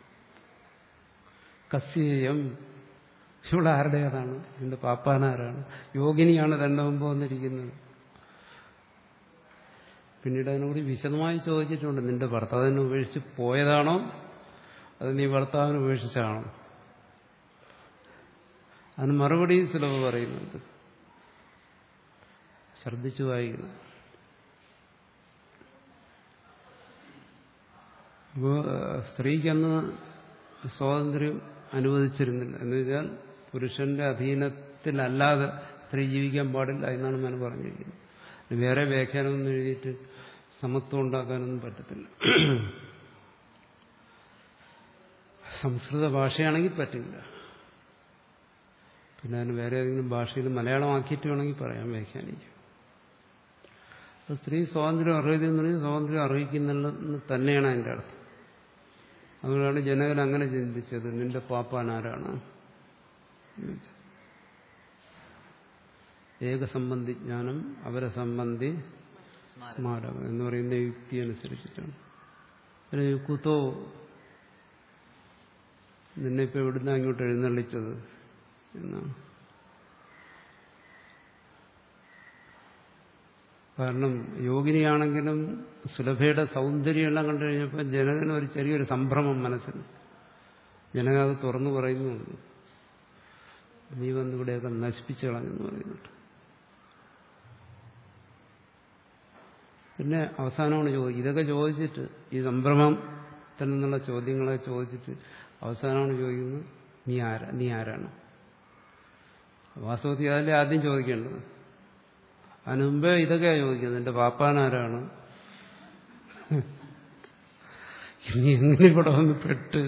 കസ്യേയം ഇവിടെ ആരുടേതാണ് എന്റെ പാപ്പാനാരാണ് യോഗിനിയാണ് തന്റെ മുമ്പ് വന്നിരിക്കുന്നത് പിന്നീട് അതിനോട് വിശദമായി ചോദിച്ചിട്ടുണ്ട് നിന്റെ ഭർത്താവിനെ ഉപേക്ഷിച്ച് പോയതാണോ അത് നീ ഭർത്താവിനെ ഉപേക്ഷിച്ചാണോ അതിന് മറുപടി സുലഭ പറയുന്നുണ്ട് ശ്രദ്ധിച്ചു വായിക്കണം അപ്പോൾ സ്ത്രീക്കന്ന് സ്വാതന്ത്ര്യം അനുവദിച്ചിരുന്നില്ല എന്ന് വെച്ചാൽ പുരുഷന്റെ അധീനത്തിലല്ലാതെ സ്ത്രീ ജീവിക്കാൻ പാടില്ല എന്നാണ് ഞാൻ പറഞ്ഞിരിക്കുന്നത് ഇനി വേറെ വ്യാഖ്യാനമൊന്നും എഴുതിയിട്ട് സമത്വം ഉണ്ടാക്കാനൊന്നും പറ്റത്തില്ല സംസ്കൃത ഭാഷയാണെങ്കിൽ പറ്റില്ല പിന്നെ അതിന് വേറെ ഏതെങ്കിലും ഭാഷയിൽ മലയാളമാക്കിയിട്ട് വേണമെങ്കിൽ പറയാം വ്യാഖ്യാനിക്കും അപ്പോൾ സ്ത്രീ സ്വാതന്ത്ര്യം അർഹിക്കുന്നു പറഞ്ഞാൽ സ്വാതന്ത്ര്യം അർഹിക്കുന്നില്ലെന്ന് തന്നെയാണ് അതിൻ്റെ അർത്ഥം അതുകൊണ്ടാണ് ജനകൻ അങ്ങനെ ചിന്തിച്ചത് നിന്റെ പാപ്പാൻ ആരാണ് എന്ന് ചോദിച്ചത്. ഏകസംബന്ധി ജ്ഞാനം അവരെ സംബന്ധി സ്മാരകം എന്ന് പറയുന്ന യുക്തി അനുസരിച്ചിട്ടാണ് പിന്നെ കുത്തോ നിന്നെ ഇപ്പൊ എവിടുന്ന അങ്ങോട്ട് എഴുന്നള്ളിച്ചത് എന്നാണ് കാരണം യോഗിനിയാണെങ്കിലും സുലഭയുടെ സൗന്ദര്യമെല്ലാം കണ്ടു കഴിഞ്ഞപ്പോൾ ജനകന് ഒരു ചെറിയൊരു സംഭ്രമം മനസ്സിൽ ജനക അത് തുറന്നു പറയുന്നുണ്ട് നീ വന്ന് ഇവിടെയൊക്കെ നശിപ്പിച്ചു കളഞ്ഞെന്ന് പറയുന്നുണ്ട് പിന്നെ അവസാനമാണ് ചോദിക്കുക ഇതൊക്കെ ചോദിച്ചിട്ട് ഈ സംഭ്രമത്തിൽ നിന്നുള്ള ചോദ്യങ്ങളെ ചോദിച്ചിട്ട് അവസാനമാണ് ചോദിക്കുന്നത് നീ ആരാ നീ ആരാണ് വാസ്തവത്തിൽ അതല്ലേ ആദ്യം ചോദിക്കേണ്ടത് അതിനു മുമ്പേ ഇതൊക്കെയാ ചോദിക്കുന്നത് എന്റെ പാപ്പാനാരാണ് ഇനി എങ്ങനെ ഇവിടെ വന്ന് പെട്ട്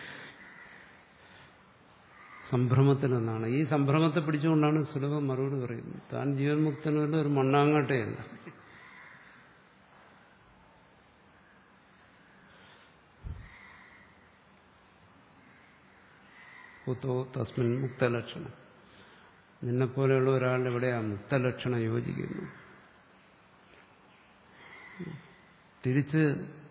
സംഭ്രമത്തിൽ നിന്നാണ് ഈ സംഭ്രമത്തെ പിടിച്ചുകൊണ്ടാണ് സുലഭം മറുപടി പറയുന്നത് താൻ ജീവൻ മുക്തനല്ല ഒരു മണ്ണാങ്ങാട്ടെയല്ല കുത്തോ തസ്മിൻ മുക്തലക്ഷണം നിന്നെപ്പോലെയുള്ള ഒരാളുടെ എവിടെയാ മുക്തലക്ഷണം യോജിക്കുന്നു തിരിച്ച്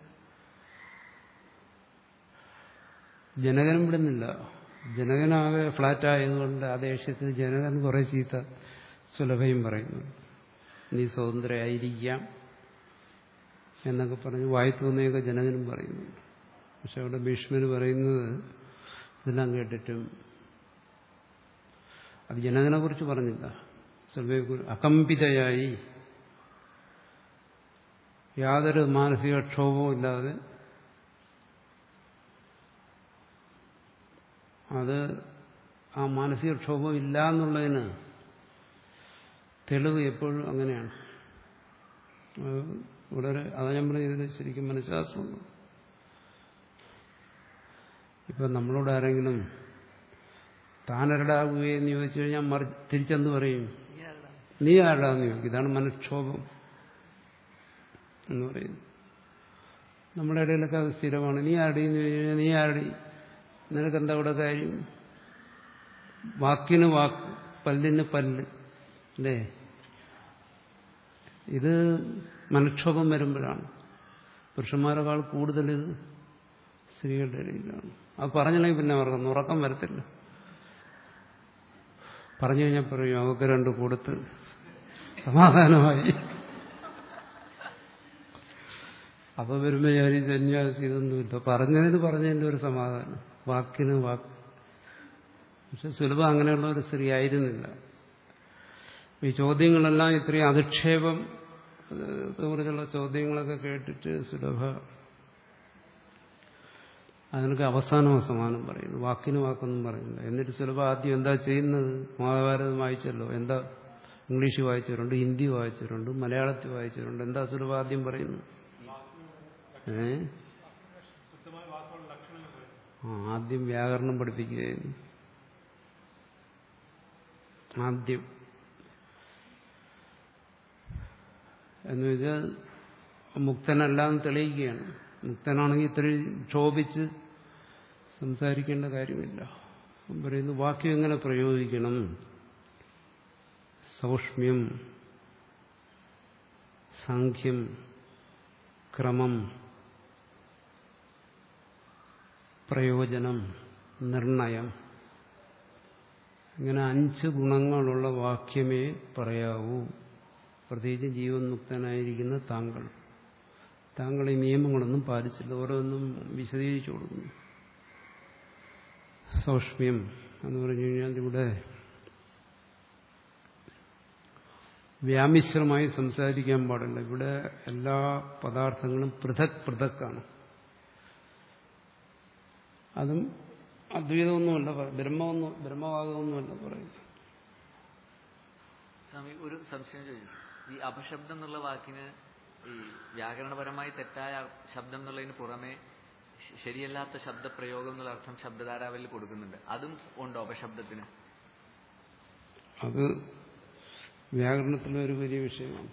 ജനകനും വിടുന്നില്ല ജനകനാകെ ഫ്ലാറ്റ് ആയതുകൊണ്ട് ആ ദേഷ്യത്തിൽ ജനകൻ കുറെ ചീത്ത സുലഭയും പറയുന്നു നീ സ്വതന്ത്രയായിരിക്കാം എന്നൊക്കെ പറഞ്ഞ് വായി തോന്നിയൊക്കെ ജനകനും പറയുന്നുണ്ട് പക്ഷെ അവിടെ ഭീഷ്മര് പറയുന്നത് ഇതെല്ലാം കേട്ടിട്ടും അത് ജനകനെ കുറിച്ച് പറഞ്ഞില്ല സർവേ അകമ്പിതയായി യാതൊരു മാനസിക ക്ഷോഭവും ഇല്ലാതെ അത് ആ മാനസിക ക്ഷോഭം ഇല്ല എന്നുള്ളതിന് തെളിവ് എപ്പോഴും അങ്ങനെയാണ് അത് വളരെ അതാ ഞാൻ പറഞ്ഞത് ശരിക്കും മനഃശാസ്ത്രമുണ്ട് ഇപ്പം നമ്മളോട് ആരെങ്കിലും താനരടാകുകയെന്ന് ചോദിച്ചു കഴിഞ്ഞാൽ മറി തിരിച്ചെന്ന് പറയും ഇയാളുടെ നീ ആരുടാന്ന് ചോദിക്കും ഇതാണ് മനഃക്ഷോഭം എന്ന് പറയുന്നു നമ്മുടെ ഇടയിലൊക്കെ അത് സ്ഥിരമാണ് നീ ആരുടെയെന്ന് ചോദിച്ചു കഴിഞ്ഞാൽ നീ ആരുടെ നിനക്കെന്താ ഇവിടെ കാര്യം വാക്കിന് വാക്ക് പല്ലിന് പല്ല് അല്ലേ ഇത് മനഃക്ഷോഭം വരുമ്പോഴാണ് പുരുഷന്മാരെക്കാൾ കൂടുതൽ ഇത് സ്ത്രീകളുടെ ഇടയിലാണ് അത് പറഞ്ഞില്ലെങ്കിൽ പിന്നെ അവർക്ക് ഉറക്കം വരത്തില്ല പറഞ്ഞു കഴിഞ്ഞാൽ പറയും അവർക്ക് രണ്ട് കൊടുത്ത് സമാധാനമായി അപ്പൊ വരുമ്പോ ഞാൻ സന്യാസി ഇതൊന്നുമില്ല പറഞ്ഞതിന് പറഞ്ഞതിന്റെ ഒരു സമാധാനം വാക്കിന് വാക്ക് പക്ഷെ സുലഭം അങ്ങനെയുള്ള ഒരു സ്ത്രീ ആയിരുന്നില്ല ഈ ചോദ്യങ്ങളെല്ലാം ഇത്രയും അധിക്ഷേപം കുറിച്ചുള്ള ചോദ്യങ്ങളൊക്കെ കേട്ടിട്ട് സുലഭ അതിനൊക്കെ അവസാനം സമാനം പറയുന്നു വാക്കിന് വാക്കൊന്നും പറയുന്നില്ല എന്നിട്ട് സുലഭ ആദ്യം എന്താ ചെയ്യുന്നത് മഹാഭാരതം വായിച്ചല്ലോ എന്താ ഇംഗ്ലീഷ് വായിച്ചവരുണ്ട് ഹിന്ദി വായിച്ചവരുണ്ട് മലയാളത്തിൽ വായിച്ചവരുണ്ട് എന്താ സുലഭ ആദ്യം പറയുന്നു ഏ ആ ആദ്യം വ്യാകരണം പഠിപ്പിക്കുകയായിരുന്നു ആദ്യം എന്ന് വെച്ചാൽ മുക്തനല്ലാന്ന് തെളിയിക്കുകയാണ് മുക്തനാണെങ്കിൽ ഇത്രയും ക്ഷോഭിച്ച് സംസാരിക്കേണ്ട കാര്യമില്ല അവൻ പറയുന്നു വാക്യം എങ്ങനെ പ്രയോഗിക്കണം സൗഷ്മ്യം സാഖ്യം ക്രമം പ്രയോജനം നിർണയം ഇങ്ങനെ അഞ്ച് ഗുണങ്ങളുള്ള വാക്യമേ പറയാവൂ പ്രത്യേകിച്ച് ജീവൻ മുക്തനായിരിക്കുന്ന താങ്കൾ താങ്കൾ ഈ നിയമങ്ങളൊന്നും പാലിച്ചില്ല ഓരോന്നും വിശദീകരിച്ചു കൊടുക്കുന്നു സൗഷ്മ്യം എന്ന് പറഞ്ഞു കഴിഞ്ഞാൽ ഇവിടെ വ്യാമിശ്രമായി സംസാരിക്കാൻ പാടില്ല ഇവിടെ എല്ലാ പദാർത്ഥങ്ങളും പൃഥക് പൃഥക്കാണ് അതും അദ്വൈതമൊന്നുമല്ല പറ- ബ്രഹ്മമൊന്നും ബ്രഹ്മവാദമൊന്നുമല്ല പറയുന്നത് സ്വാമി ഒരു സംശയം ചോദിച്ചു ഈ അപശബ്ദം എന്നുള്ള വാക്കിന് ഈ വ്യാകരണപരമായി തെറ്റായ ശബ്ദം എന്നുള്ളതിന് പുറമെ ശ- ശരിയല്ലാത്ത ശബ്ദപ്രയോഗം എന്നുള്ള അർത്ഥം ശബ്ദധാരാവലിൽ കൊടുക്കുന്നുണ്ട് അതും ഉണ്ടോ അപശബ്ദത്തിന് അത് വ്യാകരണത്തിലെ ഒരു വലിയ വിഷയമാണ്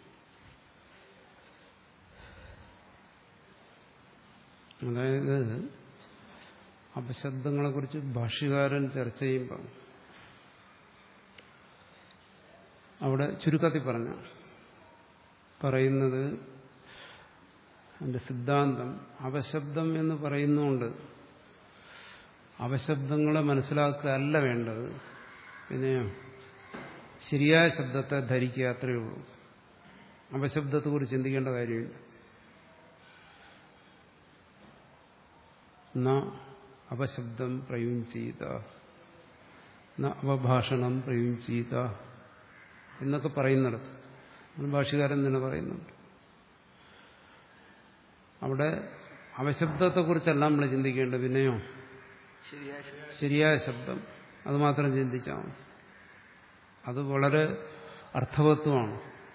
അതായത് അപശബ്ദങ്ങളെക്കുറിച്ച് ഭാഷ്യകാരൻ ചർച്ച ചെയ്യുമ്പോൾ അവിടെ ചുരുക്കത്തിൽ പറഞ്ഞ പറയുന്നത് അതിന്റെ സിദ്ധാന്തം അപശബ്ദം എന്ന് പറയുന്നുകൊണ്ട് അപശബ്ദങ്ങളെ മനസ്സിലാക്കുകയല്ല വേണ്ടത് പിന്നെയോ ശരിയായ ശബ്ദത്തെ ധരിക്കുക അത്രയേ ഉള്ളൂ അപശബ്ദത്തെക്കുറിച്ച് ചിന്തിക്കേണ്ട കാര്യമില്ല ന അപശബ്ദം പ്രയുഞ്ചീത ന അവഭാഷണം പ്രയുഞ്ചീത എന്നൊക്കെ പറയുന്നിടത്ത് അത് ഭാഷകാരൻ തന്നെ പറയുന്നുണ്ട് അവിടെ അവശബ്ദത്തെക്കുറിച്ചല്ല നമ്മൾ ചിന്തിക്കേണ്ടത് പിന്നെയോ ശരിയായ ശബ്ദം. ശരിയായ ശബ്ദം അത് മാത്രം ചിന്തിച്ചാൽ മതി അത് വളരെ അർത്ഥവത്വമാണ്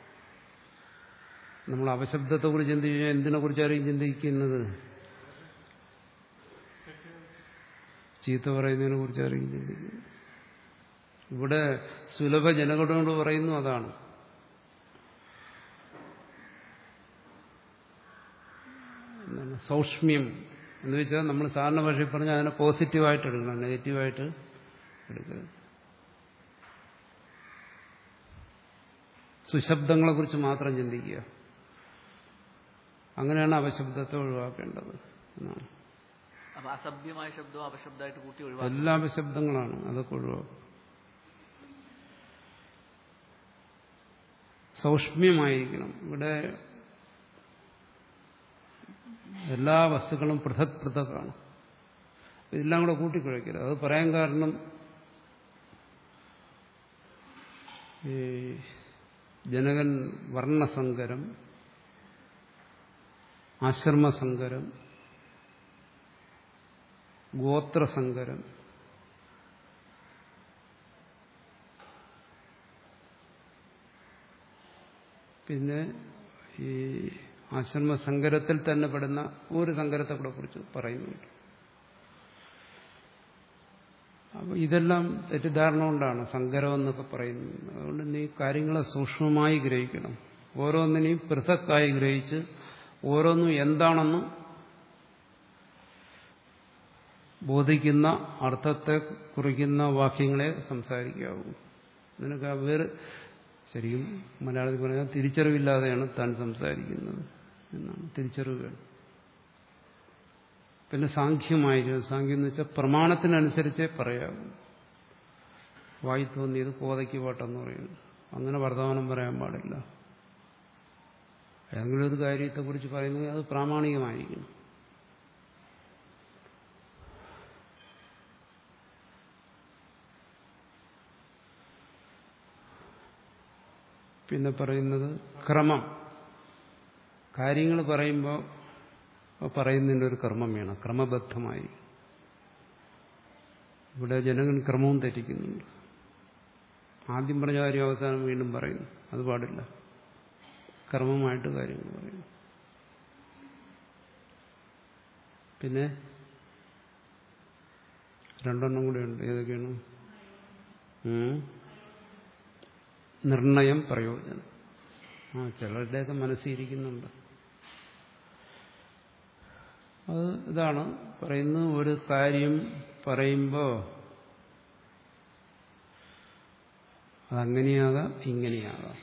നമ്മൾ അപശബ്ദത്തെക്കുറിച്ച് ചിന്തിച്ചു കഴിഞ്ഞാൽ എന്തിനെക്കുറിച്ചായിരിക്കും ചിന്തിക്കുന്നത് ചീത്ത പറയുന്നതിനെ കുറിച്ചായിരിക്കും ചിന്തിക്കുന്നത് ഇവിടെ സുലഭ ജനങ്ങളോട് പറയുന്നു അതാണ് എന്താണ് സൗഷ്മ്യം എന്ന് വെച്ചാൽ നമ്മൾ സാധാരണ ഭാഷയിൽ പറഞ്ഞാൽ അതിനെ പോസിറ്റീവായിട്ട് എടുക്കണം നെഗറ്റീവായിട്ട് എടുക്കരുത് സുശബ്ദങ്ങളെക്കുറിച്ച് മാത്രം ചിന്തിക്കുക അങ്ങനെയാണ് അപശബ്ദത്തെ ഒഴിവാക്കേണ്ടത് എന്നാണ് അപ്പൊ അസഭ്യമായ ശബ്ദവും അപശബ്ദമായിട്ട് കൂട്ടി ഒഴിവാക്കും എല്ലാ അപശബ്ദങ്ങളാണ് അതൊക്കെ ഒഴിവാക്കും സൗഷ്മ്യമായിരിക്കണം ഇവിടെ എല്ലാ വസ്തുക്കളും പൃഥക് പൃഥക്കാണ് ഇതെല്ലാം കൂടെ കൂട്ടിക്കുഴയ്ക്കരുത് അത് പറയാൻ കാരണം ഈ ജനകൻ വർണ്ണസങ്കരം ആശ്രമസങ്കരം ഗോത്രസങ്കരം പിന്നെ ഈ ആശ്രമസങ്കരത്തിൽ തന്നെ പെടുന്ന ഒരു സങ്കരത്തെ കൂടെ കുറിച്ച് പറയുന്നുണ്ട് അപ്പോൾ ഇതെല്ലാം തെറ്റിദ്ധാരണ കൊണ്ടാണ് സങ്കരം എന്നൊക്കെ പറയുന്നത് അതുകൊണ്ട് നീ കാര്യങ്ങളെ സൂക്ഷ്മമായി ഗ്രഹിക്കണം ഓരോന്നിനെയും പൃഥക്കായി ഗ്രഹിച്ച് ഓരോന്നും എന്താണെന്ന് ബോധിക്കുന്ന അർത്ഥത്തെ കുറിക്കുന്ന വാക്യങ്ങളെ സംസാരിക്കാവൂ നിനക്ക് ആ വേറെ ശരിക്കും മലയാളത്തിൽ പറഞ്ഞാൽ തിരിച്ചറിവില്ലാതെയാണ് താൻ സംസാരിക്കുന്നത് എന്നാണ് തിരിച്ചറിവ് വേണം പിന്നെ സാഖ്യമായിരിക്കും സാഖ്യം എന്ന് വെച്ചാൽ പ്രമാണത്തിനനുസരിച്ചേ പറയാവൂ വായി തോന്നിയത് കോതയ്ക്ക് പാട്ടെന്ന് പറയുന്നു അങ്ങനെ വർത്തമാനം പറയാൻ പാടില്ല ഏതെങ്കിലും ഒരു കാര്യത്തെക്കുറിച്ച് പറയുന്നത് അത് പ്രാമാണികമായിരിക്കണം പിന്നെ പറയുന്നത് ക്രമം കാര്യങ്ങൾ പറയുമ്പോൾ പറയുന്നതിൻ്റെ ഒരു ക്രമം വേണം ക്രമബദ്ധമായി ഇവിടെ ജനകൻ ക്രമവും തെറ്റിക്കുന്നുണ്ട് ആദ്യം പറഞ്ഞ കാര്യം അവസാനം വീണ്ടും പറയുന്നു അത് പാടില്ല ക്രമമായിട്ട് കാര്യങ്ങൾ പറയുന്നു പിന്നെ രണ്ടെണ്ണം കൂടെ ഉണ്ട് ഏതൊക്കെയാണ് ഉം. നിർണയം പ്രയോജനം ആ ചിലരുടെയൊക്കെ മനസ്സിരിക്കുന്നുണ്ട് അത് ഇതാണ് പറയുന്നത് ഒരു കാര്യം പറയുമ്പോൾ അതങ്ങനെയാകാം ഇങ്ങനെയാകാം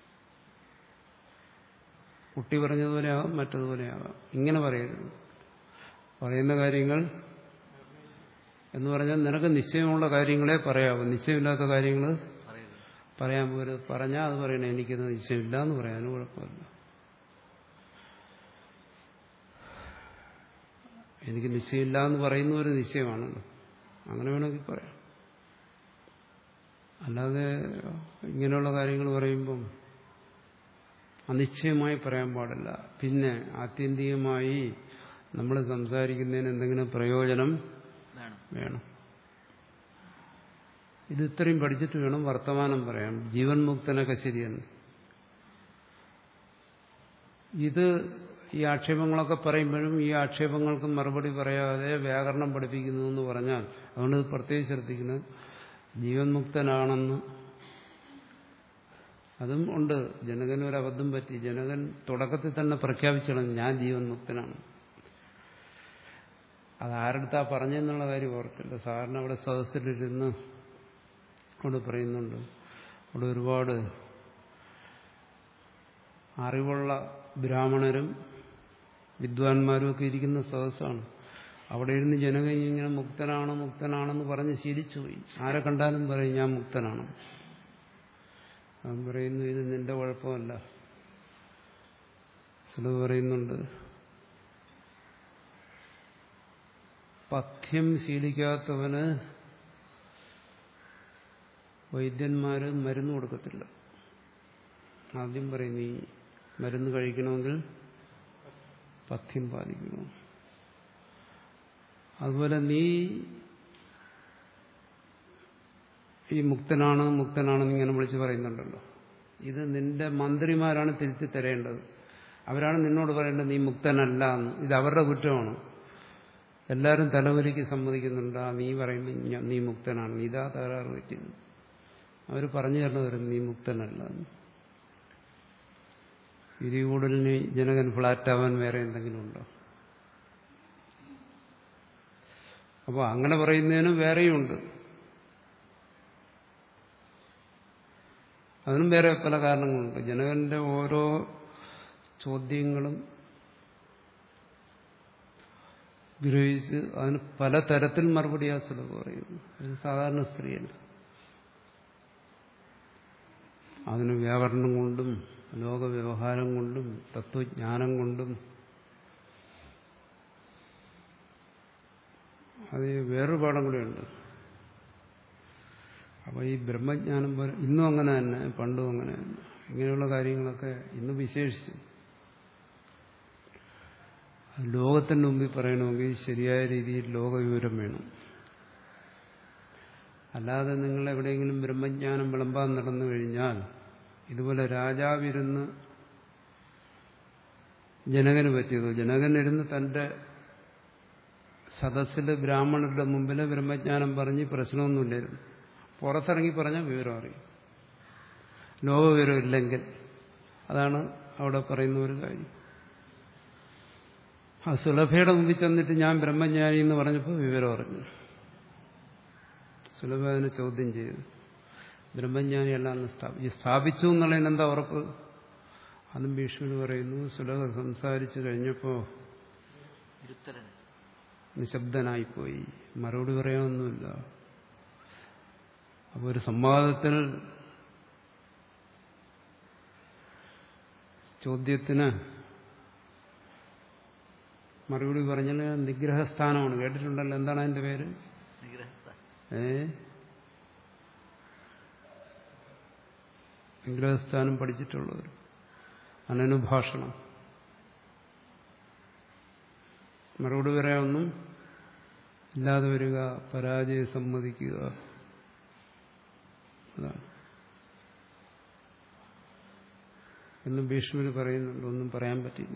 കുട്ടി പറഞ്ഞതുപോലെയാകാം മറ്റതുപോലെയാകാം ഇങ്ങനെ പറയരുത് പറയുന്ന കാര്യങ്ങൾ എന്ന് പറഞ്ഞാൽ നിനക്ക് നിശ്ചയമുള്ള കാര്യങ്ങളെ പറയാവൂ നിശ്ചയമില്ലാത്ത കാര്യങ്ങൾ പറയരുത് പറയാൻ പോലും പറഞ്ഞാൽ അത് പറയണേ എനിക്കത് നിശ്ചയമില്ല എന്ന് പറയാനും കുഴപ്പമില്ല എനിക്ക് നിശ്ചയമില്ല എന്ന് പറയുന്ന ഒരു നിശ്ചയമാണല്ലോ അങ്ങനെ വേണമെങ്കിൽ പറയാം അല്ലാതെ ഇങ്ങനെയുള്ള കാര്യങ്ങൾ പറയുമ്പം അനിശ്ചയമായി പറയാൻ പാടില്ല പിന്നെ ആത്യന്തികമായി നമ്മൾ സംസാരിക്കുന്നതിന് എന്തെങ്കിലും പ്രയോജനം വേണം വേണം ഇത് ഇത്രയും പഠിച്ചിട്ട് വേണം വർത്തമാനം പറയാൻ ജീവൻ മുക്തനൊക്കെ ശരിയെന്ന് ഇത് ഈ ആക്ഷേപങ്ങളൊക്കെ പറയുമ്പോഴും ഈ ആക്ഷേപങ്ങൾക്ക് മറുപടി പറയാതെ വ്യാകരണം പഠിപ്പിക്കുന്നു എന്ന് പറഞ്ഞാൽ അതുകൊണ്ട് ഇത് പ്രത്യേകം ശ്രദ്ധിക്കുന്നത് ജീവൻ മുക്തനാണെന്ന് അതും ഉണ്ട് ജനകന് ഒരു അബദ്ധം പറ്റി ജനകൻ തുടക്കത്തിൽ തന്നെ പ്രഖ്യാപിച്ചോളും ഞാൻ ജീവൻ മുക്തനാണ് അത് ആരെടുത്താ പറഞ്ഞെന്നുള്ള കാര്യം ഓർക്കില്ല സാറിന് അവിടെ സദസ്സിലിരുന്ന് അവിടെ പറയുന്നുണ്ട് അവിടെ ഒരുപാട് അറിവുള്ള ബ്രാഹ്മണരും വിദ്വാൻമാരും ഒക്കെ ഇരിക്കുന്ന സദസ്സാണ് അവിടെ ഇരുന്ന് ജനകൻ ഇങ്ങനെ മുക്തനാണ് മുക്തനാണെന്ന് പറഞ്ഞ് ശീലിച്ചുപോയി ആരെ കണ്ടാലും പറയും ഞാൻ മുക്തനാണ് അവൻ പറയുന്നു ഇത് നിന്റെ കുഴപ്പമല്ല ചിലത് പറയുന്നുണ്ട് പഥ്യം ശീലിക്കാത്തവന് വൈദ്യന്മാര് മരുന്ന് കൊടുക്കത്തില്ല ആദ്യം പറയും നീ മരുന്ന് കഴിക്കണമെങ്കിൽ പഥ്യം പാലിക്കണം അതുപോലെ നീ ഈ മുക്തനാണ് മുക്തനാണെന്ന് ഇങ്ങനെ വിളിച്ച് പറയുന്നുണ്ടല്ലോ ഇത് നിന്റെ മന്ത്രിമാരാണ് തിരുത്തി തരേണ്ടത് അവരാണ് നിന്നോട് പറയേണ്ടത് നീ മുക്തനല്ല എന്ന് ഇത് അവരുടെ കുറ്റമാണ് എല്ലാവരും തലവലിക്ക് സമ്മതിക്കുന്നുണ്ട് ആ നീ പറയുമ്പോൾ ഞാൻ- നീ മുക്തനാണ് ഇതാ തകരാറ് പറ്റിയത് അവർ പറഞ്ഞു തരണവരും നീ മുക്തനല്ല എന്ന്. ഇതിൽ കൂടുതലിന് ജനകൻ ഫ്ലാറ്റാവാൻ വേറെ എന്തെങ്കിലും ഉണ്ടോ അപ്പോൾ അങ്ങനെ പറയുന്നതിനും വേറെയുണ്ട് അതിനും വേറെ പല കാരണങ്ങളുണ്ട് ജനകന്റെ ഓരോ ചോദ്യങ്ങളും ഗ്രഹിച്ച് അതിന് പലതരത്തിൽ മറുപടി ആ സുലഭ പറയുന്നു ഒരു സാധാരണ സ്ത്രീയല്ല അതിന് വ്യാകരണം കൊണ്ടും ലോകവ്യവഹാരം കൊണ്ടും തത്വജ്ഞാനം കൊണ്ടും അത് വേറൊരു പാഠം കൂടെയുണ്ട് അപ്പോൾ ഈ ബ്രഹ്മജ്ഞാനം പോലെ ഇന്നും അങ്ങനെ തന്നെ പണ്ടും അങ്ങനെ തന്നെ ഇങ്ങനെയുള്ള കാര്യങ്ങളൊക്കെ ഇന്ന് വിശേഷിച്ച് ലോകത്തിന് മുമ്പിൽ പറയണമെങ്കിൽ ശരിയായ രീതിയിൽ ലോകവിവരം വേണം അല്ലാതെ നിങ്ങൾ എവിടെയെങ്കിലും ബ്രഹ്മജ്ഞാനം വിളമ്പാൻ നടന്നു കഴിഞ്ഞാൽ ഇതുപോലെ രാജാവിരുന്ന് ജനകന് പറ്റിയത് ജനകനിരുന്ന് തന്റെ സദസ്സിൽ ബ്രാഹ്മണരുടെ മുമ്പിൽ ബ്രഹ്മജ്ഞാനം പറഞ്ഞ് പ്രശ്നമൊന്നുമില്ലായിരുന്നു പുറത്തിറങ്ങി പറഞ്ഞാൽ വിവരം അറിയും ലോകവിവരം ഇല്ലെങ്കിൽ അതാണ് അവിടെ പറയുന്ന ഒരു കാര്യം ആ സുലഭയുടെ മുമ്പിൽ ചെന്നിട്ട് ഞാൻ ബ്രഹ്മജ്ഞാനി എന്ന് പറഞ്ഞപ്പോൾ വിവരം അറിഞ്ഞു സുലഭ അതിനെ ചോദ്യം ചെയ്തു ബ്രഹ്മജ്ഞാനിയല്ല എന്ന് സ്ഥാപിച്ചു ഈ സ്ഥാപിച്ചു എന്നുള്ളതിന് എന്താ ഉറപ്പ് അതും ഭീഷ്മന് പറയുന്നു സുലഭ സംസാരിച്ചു കഴിഞ്ഞപ്പോൾ ഇരുത്തരൻ നിശബ്ദനായിപ്പോയി മറുപടി പറയാനൊന്നുമില്ല അപ്പോൾ ഒരു സംവാദത്തിൽ ചോദ്യത്തിന് മറുപടി പറഞ്ഞാൽ നിഗ്രഹസ്ഥാനമാണ് കേട്ടിട്ടുണ്ടല്ലോ എന്താണ് അതിന്റെ പേര് നിഗ്രഹസ്ഥ ഏ നിഗ്രഹസ്ഥാനം പഠിച്ചിട്ടുള്ളവർ അനനുഭാഷണം മറുപടി പറയാനൊന്നും ഇല്ലാതെ വരിക പരാജയം സമ്മതിക്കുക അതാണ് എന്ന് ഭീഷ്മര് പറയുന്നുണ്ട് ഒന്നും പറയാൻ പറ്റില്ല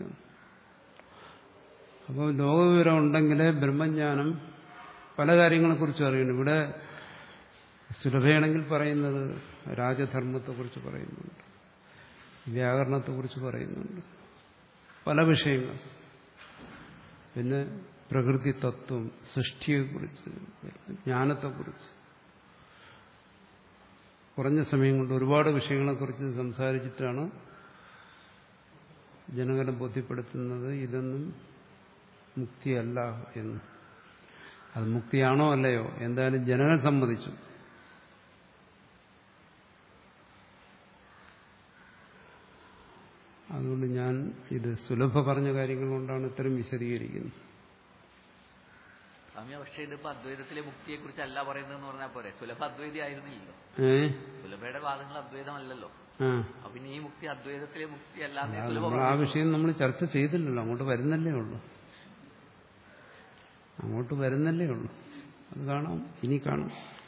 അപ്പോൾ ലോകവിവരം ഉണ്ടെങ്കിൽ ബ്രഹ്മജ്ഞാനം പല കാര്യങ്ങളെക്കുറിച്ചും അറിയണം ഇവിടെ സുലഭയാണെങ്കിൽ പറയുന്നത് രാജധർമ്മത്തെക്കുറിച്ച് പറയുന്നുണ്ട് വ്യാകരണത്തെക്കുറിച്ച് പറയുന്നുണ്ട് പല വിഷയങ്ങൾ പിന്നെ പ്രകൃതി തത്വം സൃഷ്ടിയെക്കുറിച്ച് ജ്ഞാനത്തെക്കുറിച്ച് കുറഞ്ഞ സമയം കൊണ്ട് ഒരുപാട് വിഷയങ്ങളെക്കുറിച്ച് സംസാരിച്ചിട്ടാണ് ജനങ്ങളെ ബോധ്യപ്പെടുത്തുന്നത് ഇതൊന്നും മുക്തിയല്ല എന്ന് അത് മുക്തിയാണോ അല്ലയോ എന്തായാലും ജനങ്ങൾ സമ്മതിച്ചു അതുകൊണ്ട് ഞാൻ ഇത് സുലഭ പറഞ്ഞ കാര്യങ്ങൾ കൊണ്ടാണ് ഇത്തരം വിശദീകരിക്കുന്നത് സ്വാമി പക്ഷേ ഇതിപ്പോ അദ്വൈതത്തിലെ മുക്തിയെ കുറിച്ച് അല്ല പറയുന്നതെന്ന് പറഞ്ഞാൽ പോരെ സുലഭ അദ്വൈതി ആയിരുന്നില്ലല്ലോ ഏ സുലഭയുടെ വാദങ്ങൾ അദ്വൈതമല്ലല്ലോ ആ അപ്പൊ പിന്നെ ഈ മുക്തി അദ്വൈതത്തിലെ മുക്തി ആ, അല്ലാതെ സുലഭ നമ്മൾ ആ വിഷയം നമ്മൾ ചർച്ച ചെയ്തില്ലല്ലോ അങ്ങോട്ട് വരുന്നല്ലേ ഉള്ളൂ അങ്ങോട്ട് വരുന്നല്ലേ ഉള്ളൂ അത് കാണാം ഇനി കാണാം